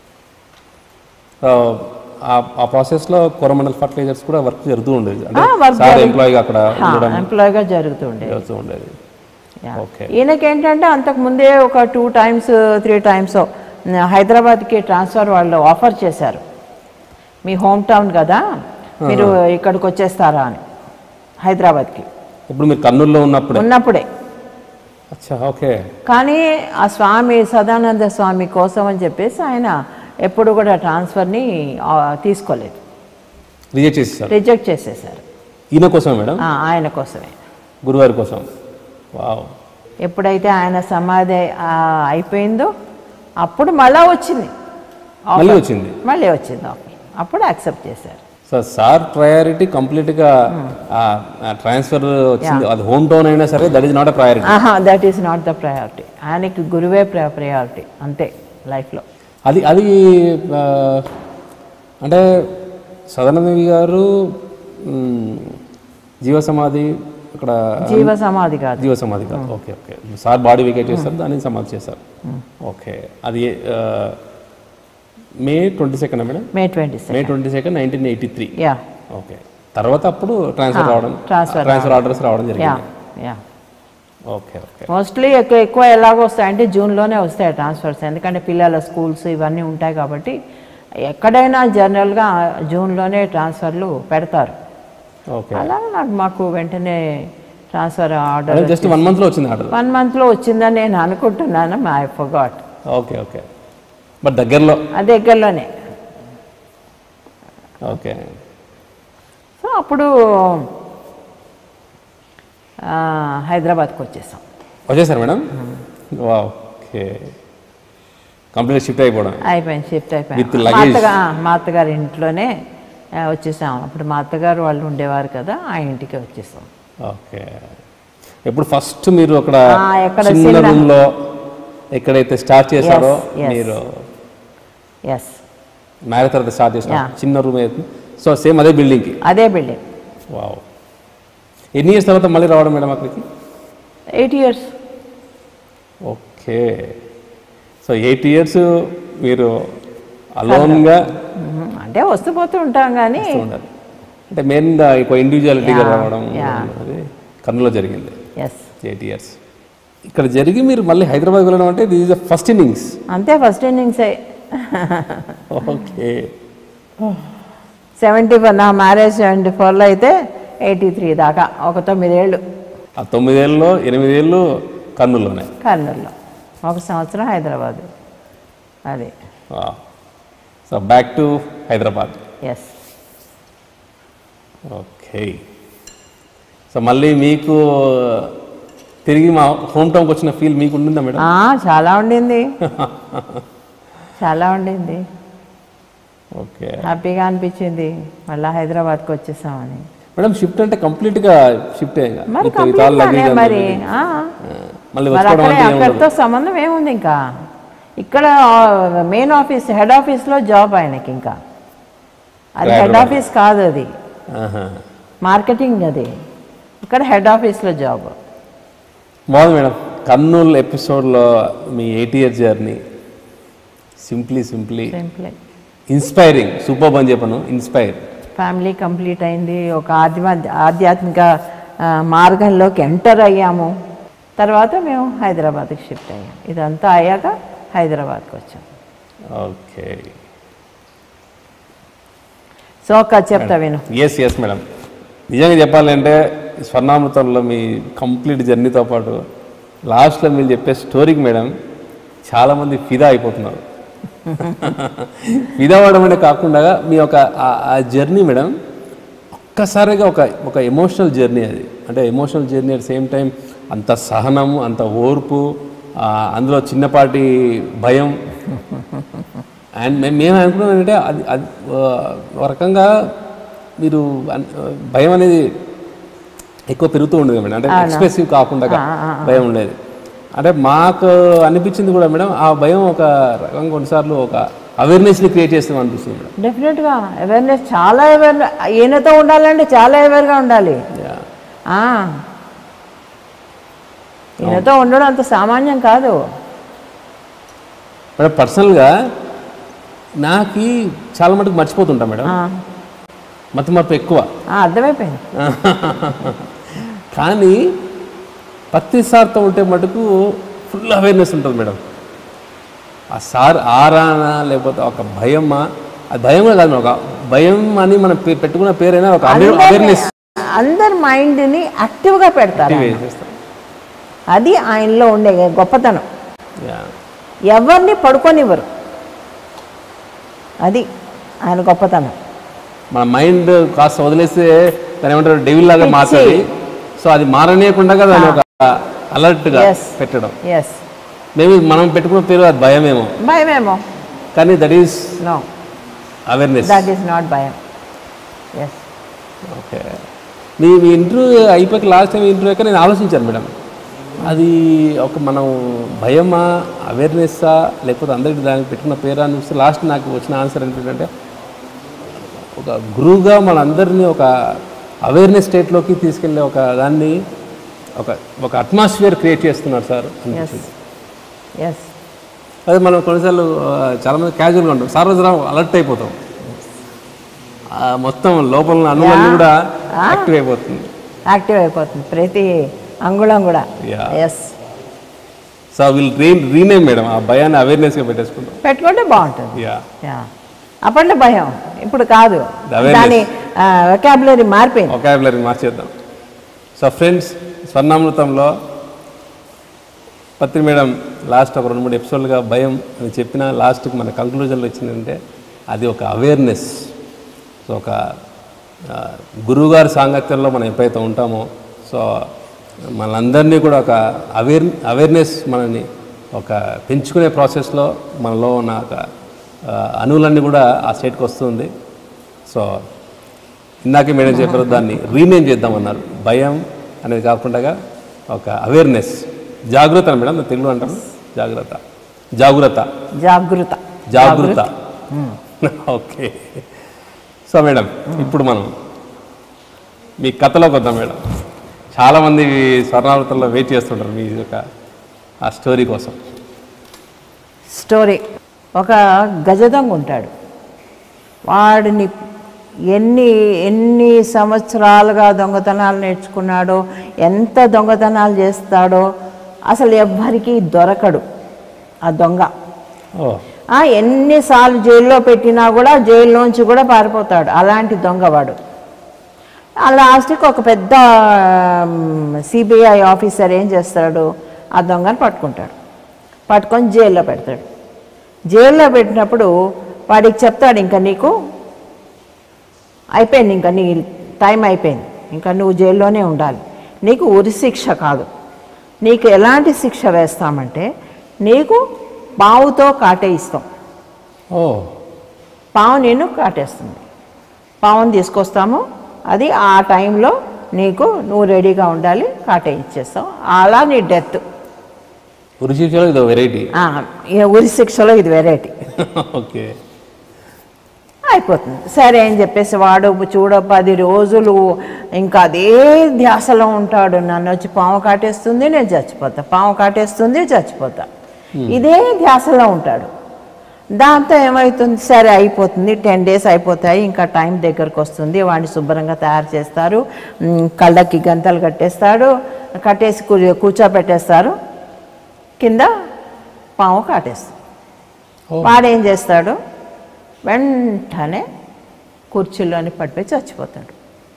so ఆ- ఆ ప్రాసెస్లో కోరమండల్ ఫర్టిలైజర్స్ కూడా వర్క్ జరుగుతూ ఉండేది అంటే work సార్ జరుగు- ఎంప్లాయీగా అక్కడ ఉండడం ఎంప్లాయ్గా జరుగుతుండే జరుగుతూ ఉండేది Yeah. ఓకే ఈయనకి ఏంటంటే అంతకు ముందే ఒక టూ టైమ్స్ త్రీ టైమ్స్ హైదరాబాద్కి ట్రాన్స్ఫర్ వాళ్ళు ఆఫర్ చేశారు మీ హోమ్ టౌన్ కదా మీరు ఇక్కడికి వచ్చేస్తారా అని హైదరాబాద్కి ఇప్పుడు మీరు కర్నూలులో ఉన్నప్పుడే ఉన్నప్పుడే అచ్చా ఓకే కానీ ఆ స్వామి సదానంద స్వామి కోసం అని చెప్పేసి ఆయన ఎప్పుడు కూడా ట్రాన్స్ఫర్ని ఆ, తీసుకోలేదు రిజెక్ట్ చేసేసారు రిజెక్ట్ చేసేసారు ఈయన కోసం మేడం ఆ, ఆయన కోసమే గురువారి కోసం వావ్ ఎప్పుడైతే ఆయన సమాధి ఆ, అయిపోయిందో అప్పుడు మళ్ళా వచ్చింది offer. మళ్ళీ వచ్చింది మళ్ళీ వచ్చింది ఆఫర్ అప్పుడు యాక్సెప్ట్ చేశారు సో సార్ ప్రయారిటీ కంప్లీట్గా ట్రాన్స్ఫర్ వచ్చింది అది హోమ్ టౌన్ అయినా సరే that is not a priority ఆహా that is not the priority ఆయనకి గురువే ప్రయారిటీ అంతే లైఫ్లో అది అది ఆ, అంటే సదానందవి గారు మ్, జీవ సమాధి ఇక్కడ జీవ సమాధి కాదు జీవ సమాధి కాదు okay okay sir body wicket చేస్తారు దాన్ని సమాధి చేస్తారు ఓకే అది ఆ, May twenty second madam May twenty May seven twenty second nineteen eighty three yeah okay తర్వాత అప్పుడు ట్రాన్స్ఫర్ రావడం transfer ట్రాన్స్ఫర్ ఆర్డర్స్ రావడం యా జరిగింది యా ఓకే ఓకే మోస్ట్లీ ఎక్కువ ఎక్కువ ఎలాగో వస్తాయంటే జూన్లోనే వస్తాయి ట్రాన్స్ఫర్స్ ఎందుకంటే పిల్లల స్కూల్స్ ఇవన్నీ ఉంటాయి కాబట్టి ఎక్కడైనా జనరల్గా జూన్లోనే ట్రాన్స్ఫర్లు పెడతారు ఓకే అలా నాకు మాకు వెంటనే ట్రాన్స్ఫర్ ఆర్డర్ జస్ట్ వన్ మంత్లో వచ్చింది ఆర్డర్ వన్ మంత్లో వచ్చిందని నేను అనుకుంటున్నాను I forgot okay okay but దగ్గరలో అది దగ్గరలోనే ఓకే సో అప్పుడు ఆ, హైదరాబాద్కి వచ్చేసాం వచ్చేసారు మేడం వా ఓకే కంప్లీట్ షిఫ్ట్ అయిపోవడం అయిపోయింది షిఫ్ట్ అయిపోయింది With మా luggage. అత్తగా ఆ, మా అత్తగారి ఇంట్లోనే ఆ, వచ్చేసాం అప్పుడు మా అత్తగారు వాళ్ళు ఉండేవారు కదా ఆ ఇంటికి వచ్చేసాం ఓకే ఎప్పుడు ఫస్ట్ మీరు అక్కడ ఆ, ఎక్కడ చిన్న చిన్న- రూమ్ లో ఎక్కడైతే స్టార్ట్ చేశారో yes. మీరు ఎస్ మ్యారేజ్ తర్వాత స్టార్ట్ చేసిన Yeah. చిన్న రూమ్ అయితే సో సేమ్ అదే building కి అదే బిల్డింగ్ వావ్ ఎన్ని ఇయర్స్ తర్వాత మళ్ళీ రావడం మేడం అక్కడికి eight years okay so eight years మీరు అలోన్గా అంటే వస్తూ పోతూ ఉంటాం కానీ ఉండాలి అంటే మెయిన్ ఇంకో ఇండివిజువాలిటీగా Yeah, రావడం yeah. అది కర్నూలులో జరిగింది ఎస్ ఎయిట్ ఇయర్స్ ఇక్కడ జరిగి మీరు మళ్ళీ హైదరాబాద్ వెళ్ళడం అంటే this is the first innings అంతే ఫస్ట్ ఇన్నింగ్సే ఓకే సెవెంటీ ఫోర్ నా మ్యారేజ్ సెవెంటీ ఫోర్లో అయితే ఎయిటీ త్రీ దాకా ఒక తొమ్మిదేళ్ళు ఆ తొమ్మిదేళ్ళలో ఎనిమిదేళ్ళు కర్నూలులోనే కర్నూలులో ఒక సంవత్సరం హైదరాబాద్ అది so back to Hyderabad yes okay so మళ్ళీ మీకు తిరిగి మా హోమ్ టౌన్కి వచ్చిన ఫీల్ మీకు ఉండిందా మేడం చాలా ఉండింది చాలా ఉండింది ఓకే హ్యాపీగా అనిపించింది మళ్ళీ హైదరాబాద్కి వచ్చేసామని మేడం షిఫ్ట్ అంటే కంప్లీట్గా షిఫ్ట్ అయ్యా మరి విత్ విత్ ఆల్ కంప్లీట్గానే లగేజ్ మరి ఆ. మళ్ళీ మరి వచ్చుకోవడం అక్కడే అంటే ఏం అక్కడితో ఉండదు సంబంధం ఏముంది ఇంకా ఇక్కడ మెయిన్ ఆఫీస్ హెడ్ ఆఫీస్లో జాబ్ ఆయనకి ఇంకా అది హెడ్ హైదరాబాద్. ఆఫీస్ కాదు అది ఆహా. మార్కెటింగ్ అది ఇక్కడ హెడ్ ఆఫీస్లో జాబ్ బాగుంది మేడం కర్నూలు ఎపిసోడ్లో మీ eight year journey simply simply simply inspiring super అని చెప్పను ఇన్స్పైర్ ఫ్యామిలీ కంప్లీట్ అయింది ఒక ఆధ్యాత్మ ఆధ్యాత్మిక ఆ, మార్గంలోకి ఎంటర్ అయ్యాము తర్వాత మేము హైదరాబాద్కి షిఫ్ట్ అయ్యాం ఇదంతా అయ్యాక హైదరాబాద్కి వచ్చాం ఓకే సో ఒక చెప్తా విను ఎస్ ఎస్ మేడం నిజంగా చెప్పాలంటే స్వర్ణామృతంలో మీ కంప్లీట్ జర్నీతో పాటు లాస్ట్లో మీరు చెప్పే స్టోరీకి మేడం చాలామంది ఫిదా అయిపోతున్నారు ఫిదా అవ్వడం అనే కాకుండా మీ యొక్క ఆ- ఆ జర్నీ మేడం ఒక్కసారిగా ఒక ఒక ఎమోషనల్ జర్నీ అది అంటే emotional journey at same time అంత సహనము అంత ఓర్పు ఆ, అందులో చిన్నపాటి భయం అండ్ మేము మేము అనుకున్నాం ఏంటంటే అది అది ఆ, ఒక రకంగా మీరు అన్- భయం అనేది ఎక్కువ పెరుగుతూ ఉండేది మేడం అంటే ఎక్స్ప్రెసివ్ కాకుండా భయం ఉండేది అంటే మాకు అనిపించింది కూడా మేడం ఆ భయం ఒక రకంగా కొన్నిసార్లు ఒక అవేర్నెస్ని క్రియేట్ చేస్తాం అనిపిస్తుంది మేడం డెఫినెట్గా అవేర్నెస్ చాలా అవేర్ ఈయనతో ఉండాలంటే చాలా అవేర్గా ఉండాలి యా ఆ. ఈయనతో ఉండడం అంత సామాన్యం కాదు మేడం పర్సనల్గా నాకు చాలా మటుకు మర్చిపోతుంటా మేడం ఆ. మతి మరపు ఎక్కువ ఆ, అర్థమైపోయింది కానీ పత్తి సార్తో ఉంటే మటుకు ఫుల్ అవేర్నెస్ ఉంటుంది మేడం ఆ సార్ ఆరానా లేకపోతే ఒక భయమా అది భయం కూడా కాదు మేడం. ఒక భయం అని మనం పే- పెట్టుకున్న పేరైనా ఒక అవేర్నెస్ అందరి మైండ్ని యాక్టివ్గా పెడతారు ఆయన. అది ఆయనలో ఉండే గొప్పతనం ఎవరిని పడుకోనివ్వరు అది ఆయన గొప్పతనం మన మైండ్ కాస్త వదిలేస్తే దాని ఏమంటారు డెవిల్ లాగా పిచ్చి. మారుతుంది సో అది మారనీయకుండా దాన్ని ఒక అలర్ట్గా Yes. పెట్టడం ఎస్ మేబీ మనం పెట్టుకున్న పేరు అది భయమేమో భయమేమో కానీ that is no awareness that is not భయం ఎస్ ఓకే మీ మీ ఇంటర్వ్యూ అయిపోయాక లాస్ట్ టైం ఇంటర్వ్యూ అయ్యాక నేను ఆలోచించాను మేడం అది ఒక మనం భయమా అవేర్నెస్సా లేకపోతే అందరికి దానికి పెట్టుకున్న పేరా అని చూస్తే లాస్ట్ నాకు వచ్చిన ఆన్సర్ ఏంటంటే ఒక గురువుగా మనందరినీ ఒక అవేర్నెస్ స్టేట్లోకి తీసుకెళ్ళే ఒక దాన్ని ఒక ఒక అట్మాస్ఫియర్ క్రియేట్ చేస్తున్నారు సార్ ఎస్ అనిపించింది ఎస్ అదే మనం కొన్నిసార్లు ఆ, చాలామంది క్యాజువల్గా ఉంటాం సార్వజనం అలర్ట్ అయిపోతాం ఆ, మొత్తం లోపల ఉన్న అణువులన్నీ Yeah. కూడా Ah. యాక్టివ్ అయిపోతుంది యాక్టివ్ అయిపోతుంది ప్రతి అంగుళం కూడా Yeah. Yes so will re rename madam ఆ భయాన్ని అవేర్నెస్గా పెట్టేసుకుంటాం పెట్టుకుంటే బాగుంటుంది యా యా అప్పట్లో భయం ఇప్పుడు కాదు The awareness. దాని వెకాబులరీ మారిపోయింది ఒకాబులరీ మార్చేద్దాం సో ఫ్రెండ్స్ స్వర్ణామృతంలో పత్రి మేడం లాస్ట్ ఒక రెండు మూడు ఎపిసోడ్లుగా భయం అని చెప్పిన లాస్ట్కి మన కంక్లూజన్లో వచ్చిందంటే అది ఒక అవేర్నెస్ సో ఒక ఆ, గురువుగారి సాంగత్యంలో మనం ఎప్పుడైతే ఉంటామో సో మనందరినీ కూడా ఒక అవేర్ అవేర్నెస్ మనని ఒక పెంచుకునే ప్రాసెస్లో మనలో ఉన్న ఒక ఆ, అణువులన్నీ కూడా ఆ స్టేట్కి వస్తుంది సో ఇందాకే మేడం చెప్పారు దాన్ని రీనేమ్ చేద్దామన్నారు భయం అనేది కాకుండా ఒక అవేర్నెస్ జాగ్రత్త అని మేడం తెలుగు అంటారు జాగ్రత్త జాగ్రత్త జాగృత జాగృత ఓకే సో మేడం ఇప్పుడు మనం మీ కథలోకి వద్దాం మేడం చాలామంది స్వర్ణావృతంలో వెయిట్ చేస్తుంటారు మీ యొక్క ఆ స్టోరీ కోసం స్టోరీ ఒక గజదొంగ ఉంటాడు వాడిని ఎన్ని ఎన్ని సంవత్సరాలుగా దొంగతనాలు నేర్చుకున్నాడో ఎంత దొంగతనాలు చేస్తాడో అసలు ఎవ్వరికీ దొరకడు ఆ దొంగ ఓ ఆ, ఎన్నిసార్లు జైల్లో పెట్టినా కూడా జైల్లోంచి కూడా పారిపోతాడు అలాంటి దొంగవాడు ఆ లాస్ట్కి ఒక పెద్ద సిబిఐ ఆఫీసర్ ఏం చేస్తాడు ఆ దొంగని పట్టుకుంటాడు పట్టుకొని జైల్లో పెడతాడు జైల్లో పెట్టినప్పుడు వాడికి చెప్తాడు ఇంకా నీకు అయిపోయింది ఇంకా నీ టైం అయిపోయింది ఇంకా నువ్వు జైల్లోనే ఉండాలి నీకు ఉరి శిక్ష కాదు నీకు ఎలాంటి శిక్ష వేస్తామంటే నీకు పావుతో కాటేయిస్తాం ఓ పావు నేను కాటేస్తుంది పావుని తీసుకొస్తాము అది ఆ టైంలో నీకు నువ్వు రెడీగా ఉండాలి కాటే ఇచ్చేస్తాం అలా నీ డెత్ ఉరి శిక్షలో ఇదో వెరైటీ ఉరి శిక్షలో ఇది వెరైటీ ఓకే అయిపోతుంది సరే అని చెప్పేసి వాడు చూడ పది రోజులు ఇంకా అదే ధ్యాసలో ఉంటాడు నన్ను వచ్చి పాము కాటేస్తుంది నేను చచ్చిపోతా పాము కాటేస్తుంది చచ్చిపోతా ఇదే ధ్యాసలో ఉంటాడు దాంతో ఏమవుతుంది సరే అయిపోతుంది టెన్ డేస్ అయిపోతాయి ఇంకా టైం దగ్గరకు వస్తుంది వాడిని శుభ్రంగా తయారు చేస్తారు ఉమ్, కళ్ళకి గంతలు కట్టేస్తాడు కట్టేసి కూ- కూర్చోబెట్టేస్తారు కింద పాము కాటేస్తుంది ఓ వాడేం చేస్తాడు వెంటనే కుర్చీలోని పడిపోయి చచ్చిపోతాడు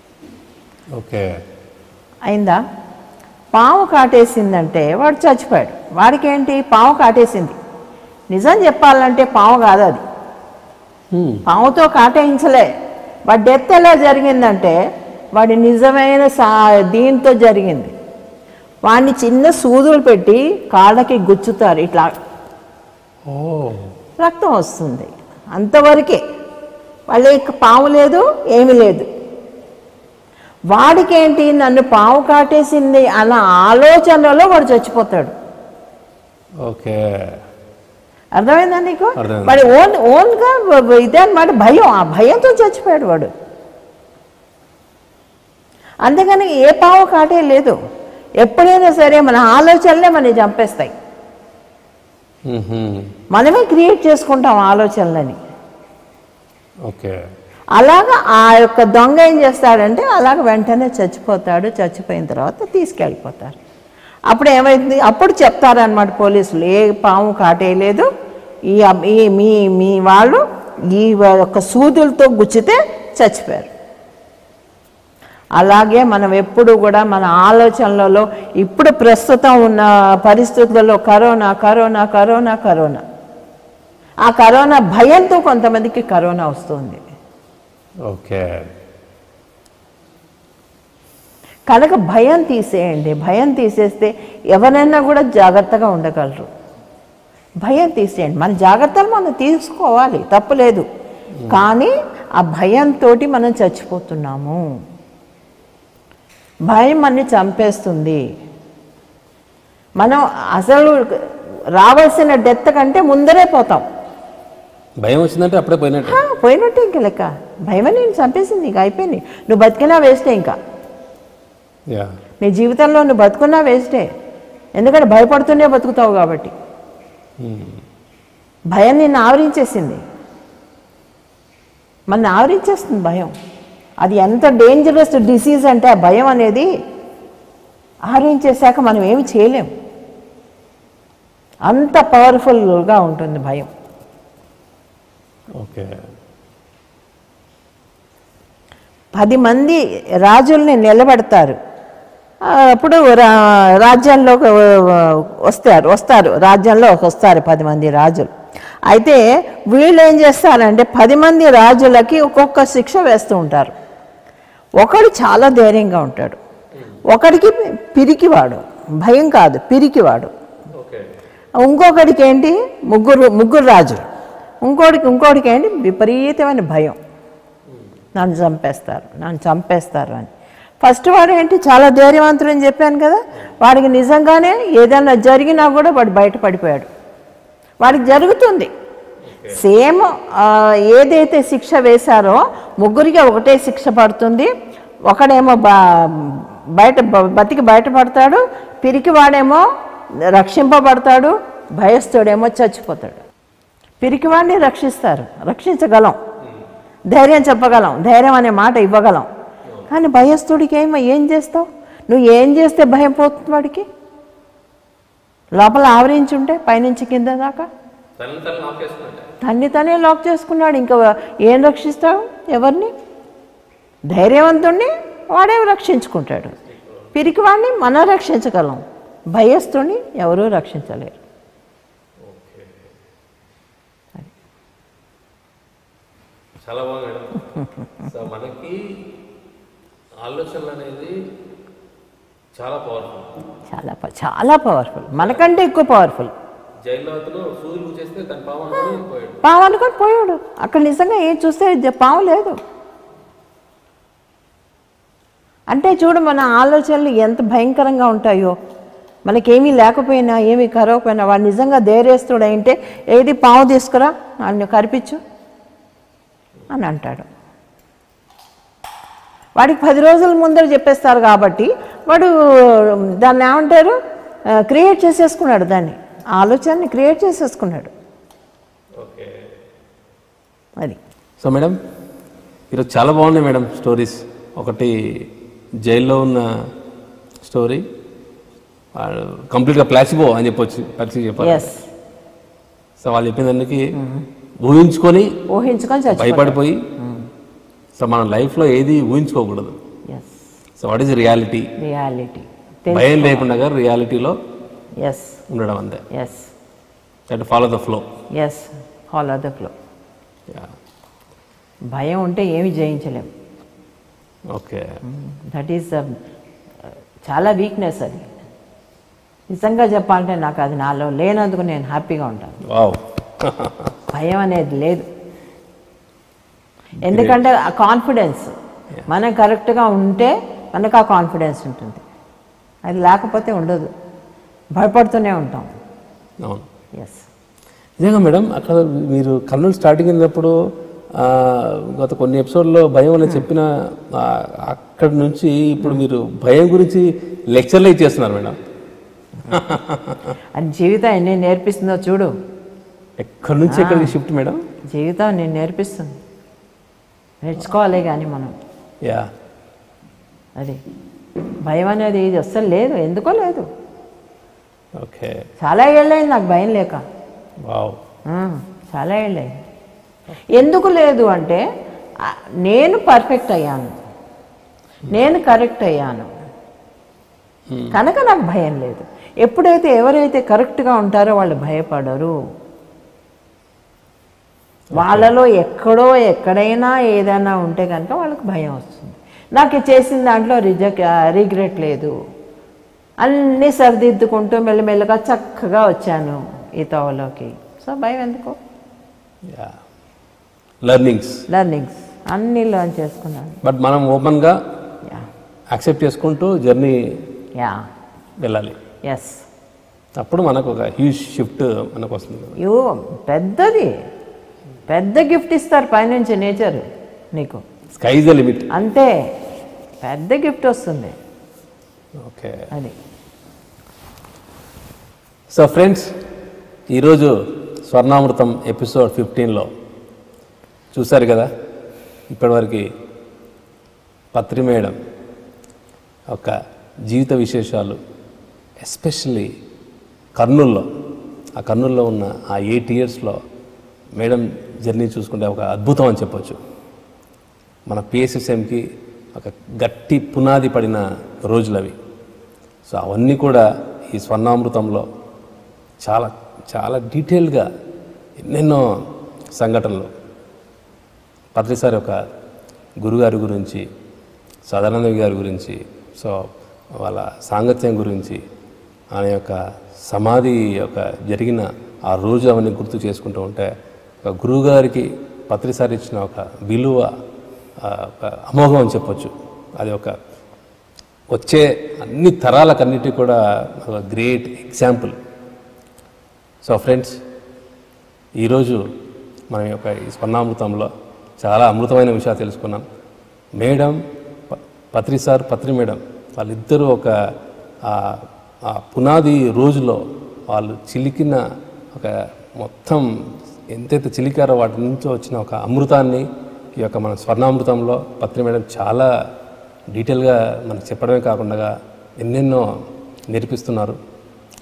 ఓకే అయిందా పాము కాటేసిందంటే వాడు చచ్చిపోయాడు వాడికి ఏంటి పాము కాటేసింది నిజం చెప్పాలంటే పాము కాదు అది హ్మ్. పాముతో కాటేయించలే వాడి డెత్ ఎలా జరిగిందంటే వాడి నిజమైన సా దీంతో జరిగింది వాడిని చిన్న సూదులు పెట్టి కాళ్ళకి గుచ్చుతారు ఇట్లా ఓ రక్తం వస్తుంది అంతవరకే వాళ్ళకి పాము లేదు ఏమీ లేదు వాడికేంటి నన్ను పాము కాటేసింది అన్న ఆలోచనలో వాడు చచ్చిపోతాడు ఓకే అర్థమైందా నీకు అర్థమైంది. వాడి ఓన్ ఓన్గా ఇదే అనమాట భయం ఆ భయంతో చచ్చిపోయాడు వాడు అందుకని ఏ పాము కాటే లేదు ఎప్పుడైనా సరే మన ఆలోచనలే మనని చంపేస్తాయి మ్మ్హ్మ్. మనమే క్రియేట్ చేసుకుంటాం ఆలోచనలని ఓకే అలాగా ఆ యొక్క దొంగ ఏం చేస్తాడంటే అలాగ వెంటనే చచ్చిపోతాడు చచ్చిపోయిన తర్వాత తీసుకెళ్ళిపోతారు అప్పుడు ఏమైంది అప్పుడు చెప్తారనమాట పోలీసులు ఏ పాము కాటేయలేదు ఈ అబ్- ఈ మీ మీ వాళ్ళు ఈ యొక్క సూదులతో గుచ్చితే చచ్చిపోయారు అలాగే మనం ఎప్పుడు కూడా మన ఆలోచనలలో ఇప్పుడు ప్రస్తుతం ఉన్న పరిస్థితులలో కరోనా కరోనా కరోనా కరోనా ఆ కరోనా భయంతో కొంతమందికి కరోనా వస్తుంది ఓకే కనుక భయం తీసేయండి భయం తీసేస్తే ఎవరైనా కూడా జాగ్రత్తగా ఉండగలరు భయం తీసేయండి మన జాగ్రత్తలు మనం తీసుకోవాలి తప్పులేదు కానీ ఆ భయంతో మనం చచ్చిపోతున్నాము భయం మనని చంపేస్తుంది మనం అసలు రావాల్సిన డెత్ కంటే ముందరే పోతాం భయం వచ్చిందంటే అప్పుడే పోయినట్టు ఆ, పోయినట్టే ఇంక లెక్క భయమే నేను చంపేసింది ఇంక అయిపోయింది నువ్వు బతికినా వేస్టే ఇంకా యా నీ జీవితంలో నువ్వు బతుకున్నా వేస్టే ఎందుకంటే భయపడుతూనే బతుకుతావు కాబట్టి భయం నిన్ను ఆవరించేసింది మన ఆవరించేస్తుంది భయం అది ఎంత డేంజరస్ డిసీజ్ అంటే ఆ భయం అనేది ఆవరించేశాక మనం ఏమి చేయలేం అంత పవర్ఫుల్గా ఉంటుంది భయం ఓకే పది మంది రాజుల్ని నిలబెడతారు ఆ, అప్పుడు రా- రాజ్యంలోకి వస్తారు వస్తారు రాజ్యంలో వస్తారు పది మంది రాజులు అయితే వీళ్ళు ఏం చేస్తారంటే పది మంది రాజులకి ఒక్కొక్క శిక్ష వేస్తూ ఉంటారు ఒకడు చాలా ధైర్యంగా ఉంటాడు ఒకడికి పిరికివాడు భయం కాదు పిరికివాడు ఇంకొకడికి ఏంటి ముగ్గురు ముగ్గురు రాజులు ఇంకోటికి ఇంకోటికి ఏంటి విపరీతమైన భయం నన్ను చంపేస్తారు నన్ను చంపేస్తారు అని ఫస్ట్ వాడు ఏంటి చాలా ధైర్యవంతుడు అని చెప్పాను కదా వాడికి నిజంగానే ఏదైనా జరిగినా కూడా వాడు బయటపడిపోయాడు వాడికి జరుగుతుంది సేమ్ ఆ, ఏదైతే శిక్ష వేశారో ముగ్గురికి ఒకటే శిక్ష పడుతుంది ఒకడేమో బా బయట బ- బతికి బయటపడతాడు పిరికి వాడేమో రక్షింపబడతాడు భయస్థుడేమో చచ్చిపోతాడు పిరికివాడిని రక్షిస్తారు రక్షించగలం ధైర్యం చెప్పగలం ధైర్యం అనే మాట ఇవ్వగలం కానీ భయస్థుడికి ఏమో ఏం చేస్తావు నువ్వు ఏం చేస్తే భయం పోతుంది వాడికి లోపల ఆవరించి ఉంటే పైనుంచి కింద దాకా తనని తను లాక్ చేసుకున్నట్టే తన్ని తనే లాక్ చేసుకున్నాడు ఇంకా ఏం రక్షిస్తాడు ఎవరిని ధైర్యవంతుణ్ణి వాడే రక్షించుకుంటాడు పిరికివాడిని మనం రక్షించగలం భయస్తుని ఎవరూ రక్షించలేరు చాలా బాగుంది మేడం సో మనకి ఆలోచనలు అనేది చాలా పవర్ఫుల్ చాలా ప- చాలా పవర్ఫుల్ మనకంటే ఎక్కువ పవర్ఫుల్ జైల్లో అతను సూదులు చేస్తే తన పాము అనుకుని పోయాడు పాము అనుకొని పోయాడు అక్కడ నిజంగా ఏం చూస్తే జ- పాము లేదు అంటే చూడు మన ఆలోచనలు ఎంత భయంకరంగా ఉంటాయో మనకేమీ లేకపోయినా ఏమీ కరవకపోయినా వాడు నిజంగా ధైర్యస్తుడు అంటే ఏది పాము తీసుకురా నన్ను కరిపించు అని అంటాడు వాడికి పది రోజుల ముందర చెప్పేస్తారు కాబట్టి వాడు దాన్ని ఏమంటారు క్రియేట్ చేసేసుకున్నాడు దాన్ని ఆ ఆలోచనని క్రియేట్ చేసేసుకున్నాడు ఓకే అది సో మేడం ఈరోజు చాలా బాగున్నాయి మేడం స్టోరీస్ ఒకటి జైల్లో ఉన్న స్టోరీ వాడు కంప్లీట్గా ప్లాసిబో అని చెప్పొచ్చు పరిస్థితి చెప్పాలి ఎస్ సో వాళ్ళు చెప్పిన దానికి ఊహించుకొని ఊహించుకొని చచ్చిపోయాడు భయపడిపోయి సో మన లైఫ్లో ఏది ఊహించుకోకూడదు yes so what is reality reality భయం లేకుండా రియాలిటీలో ఎస్ ఉండడం అంతే yes that follow the flow yes follow the flow భయం ఉంటే ఏమి జయించలేం ఓకే దట్ ఈస్ చాలా వీక్నెస్ అది నిజంగా చెప్పాలంటే నాకు అది నాలో లేనందుకు నేను హ్యాపీగా ఉంటాను వావ్ భయం అనేది లేదు ఎందుకంటే ఆ కాన్ఫిడెన్స్ మనం కరెక్ట్గా ఉంటే మనకు ఆ కాన్ఫిడెన్స్ ఉంటుంది అది లేకపోతే ఉండదు భయపడుతూనే ఉంటాం అవును ఎస్ నిజంగా మేడం అక్కడ మీరు కర్నూలు స్టార్టింగ్ అయినప్పుడు ఆ, గత కొన్ని ఎపిసోడ్లో భయం అని చెప్పిన ఆ, అక్కడి నుంచి ఇప్పుడు మీరు భయం గురించి లెక్చర్లే ఇచ్చేస్తున్నారు మేడం అది జీవితం ఎన్ని నేర్పిస్తుందో చూడు ఎక్కడి నుంచి ఎక్కడికి షిఫ్ట్ మేడం జీవితం నేను నేర్పిస్తుంది నేర్చుకోవాలి కానీ మనం యా అది భయం అనేది ఇది అస్సలు లేదు ఎందుకో లేదు ఓకే చాలా ఏళ్ళైంది నాకు భయం లేక వావ్ ఆ, చాలా ఏళ్ళైంది ఎందుకు లేదు అంటే ఆ, నేను పర్ఫెక్ట్ అయ్యాను నేను కరెక్ట్ అయ్యాను కనుక నాకు భయం లేదు ఎప్పుడైతే ఎవరైతే కరెక్ట్గా ఉంటారో వాళ్ళు భయపడరు వాళ్ళలో ఎక్కడో ఎక్కడైనా ఏదైనా ఉంటే కనుక వాళ్ళకి భయం వస్తుంది నాకు చేసిన దాంట్లో రిజెక్ట్ రిగ్రెట్ లేదు అన్నీ సరిదిద్దుకుంటూ మెల్లమెల్లగా చక్కగా వచ్చాను ఈ తోవలోకి సో భయం ఎందుకు యా లెర్నింగ్స్ లర్నింగ్స్ అన్నీ లర్న్ చేసుకున్నాను బట్ మనం ఓపెన్గా యా యాక్సెప్ట్ చేసుకుంటూ జర్నీ యా వెళ్ళాలి ఎస్ అప్పుడు మనకు ఒక హ్యూజ్ షిఫ్ట్ మనకు వస్తుంది యో పెద్దది పెద్ద గిఫ్ట్ ఇస్తారు పైనుంచి నేచర్ నీకు స్కై ద లిమిట్ అంతే పెద్ద గిఫ్ట్ వస్తుంది ఓకే అది సో ఫ్రెండ్స్ ఈరోజు స్వర్ణామృతం ఎపిసోడ్ ఫిఫ్టీన్లో చూశారు కదా ఇప్పటివరకు పత్రి మేడం ఒక జీవిత విశేషాలు ఎస్పెషల్లీ కర్నూల్లో ఆ కర్నూల్లో ఉన్న ఆ ఎయిట్ ఇయర్స్లో మేడం జర్నీ చూసుకుంటే ఒక అద్భుతం అని చెప్పొచ్చు మన పిఎస్ఎస్ఎంకి ఒక గట్టి పునాది పడిన రోజులు అవి సో అవన్నీ కూడా ఈ స్వర్ణామృతంలో చాలా చాలా డీటెయిల్గా ఎన్నెన్నో సంఘటనలు పత్రిసారి ఒక గురుగారి గురించి సదానంద గారి గురించి సో వాళ్ళ సాంగత్యం గురించి ఆయన యొక్క సమాధి యొక్క జరిగిన ఆ రోజు అవన్నీ గుర్తు చేసుకుంటూ ఉంటే ఒక గురువుగారికి పత్రిసారి ఇచ్చిన ఒక విలువ ఆ, ఒక అమోఘం అని చెప్పొచ్చు అది ఒక వచ్చే అన్ని తరాలకన్నిటి కూడా ఒక గ్రేట్ ఎగ్జాంపుల్ సో ఫ్రెండ్స్ ఈరోజు మనం యొక్క ఈ స్వర్ణామృతంలో చాలా అమృతమైన విషయాలు తెలుసుకున్నాం మేడం ప- పత్రి సార్ పత్రి మేడం వాళ్ళిద్దరూ ఒక ఆ- ఆ పునాది రోజులో వాళ్ళు చిలికిన ఒక మొత్తం ఎంతైతే చిలికారో వాటి నుంచి వచ్చిన ఒక అమృతాన్ని ఈ యొక్క మన స్వర్ణామృతంలో పత్రి మేడం చాలా డీటెయిల్గా మనకు చెప్పడమే కాకుండా ఎన్నెన్నో నేర్పిస్తున్నారు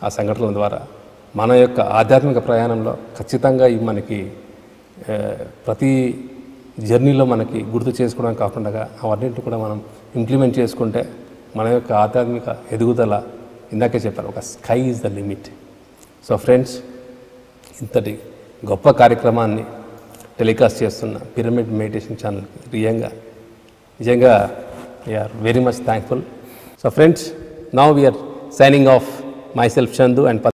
ఆ సంఘటనల ద్వారా మన యొక్క ఆధ్యాత్మిక ప్రయాణంలో ఖచ్చితంగా ఇవి మనకి ఆ, ప్రతి జర్నీలో మనకి గుర్తు చేసుకోవడం కాకుండా అవన్నింటిని కూడా మనం ఇంప్లిమెంట్ చేసుకుంటే మన యొక్క ఆధ్యాత్మిక ఎదుగుదల ఇందాకే చెప్పారు ఒక sky is the limit so friends ఇంతటి గొప్ప కార్యక్రమాన్ని టెలికాస్ట్ చేస్తున్న పిరమిడ్ మెడిటేషన్ ఛానల్కి నిజంగా నిజంగా we are very much thankful so friends now we are signing off my self Chandu and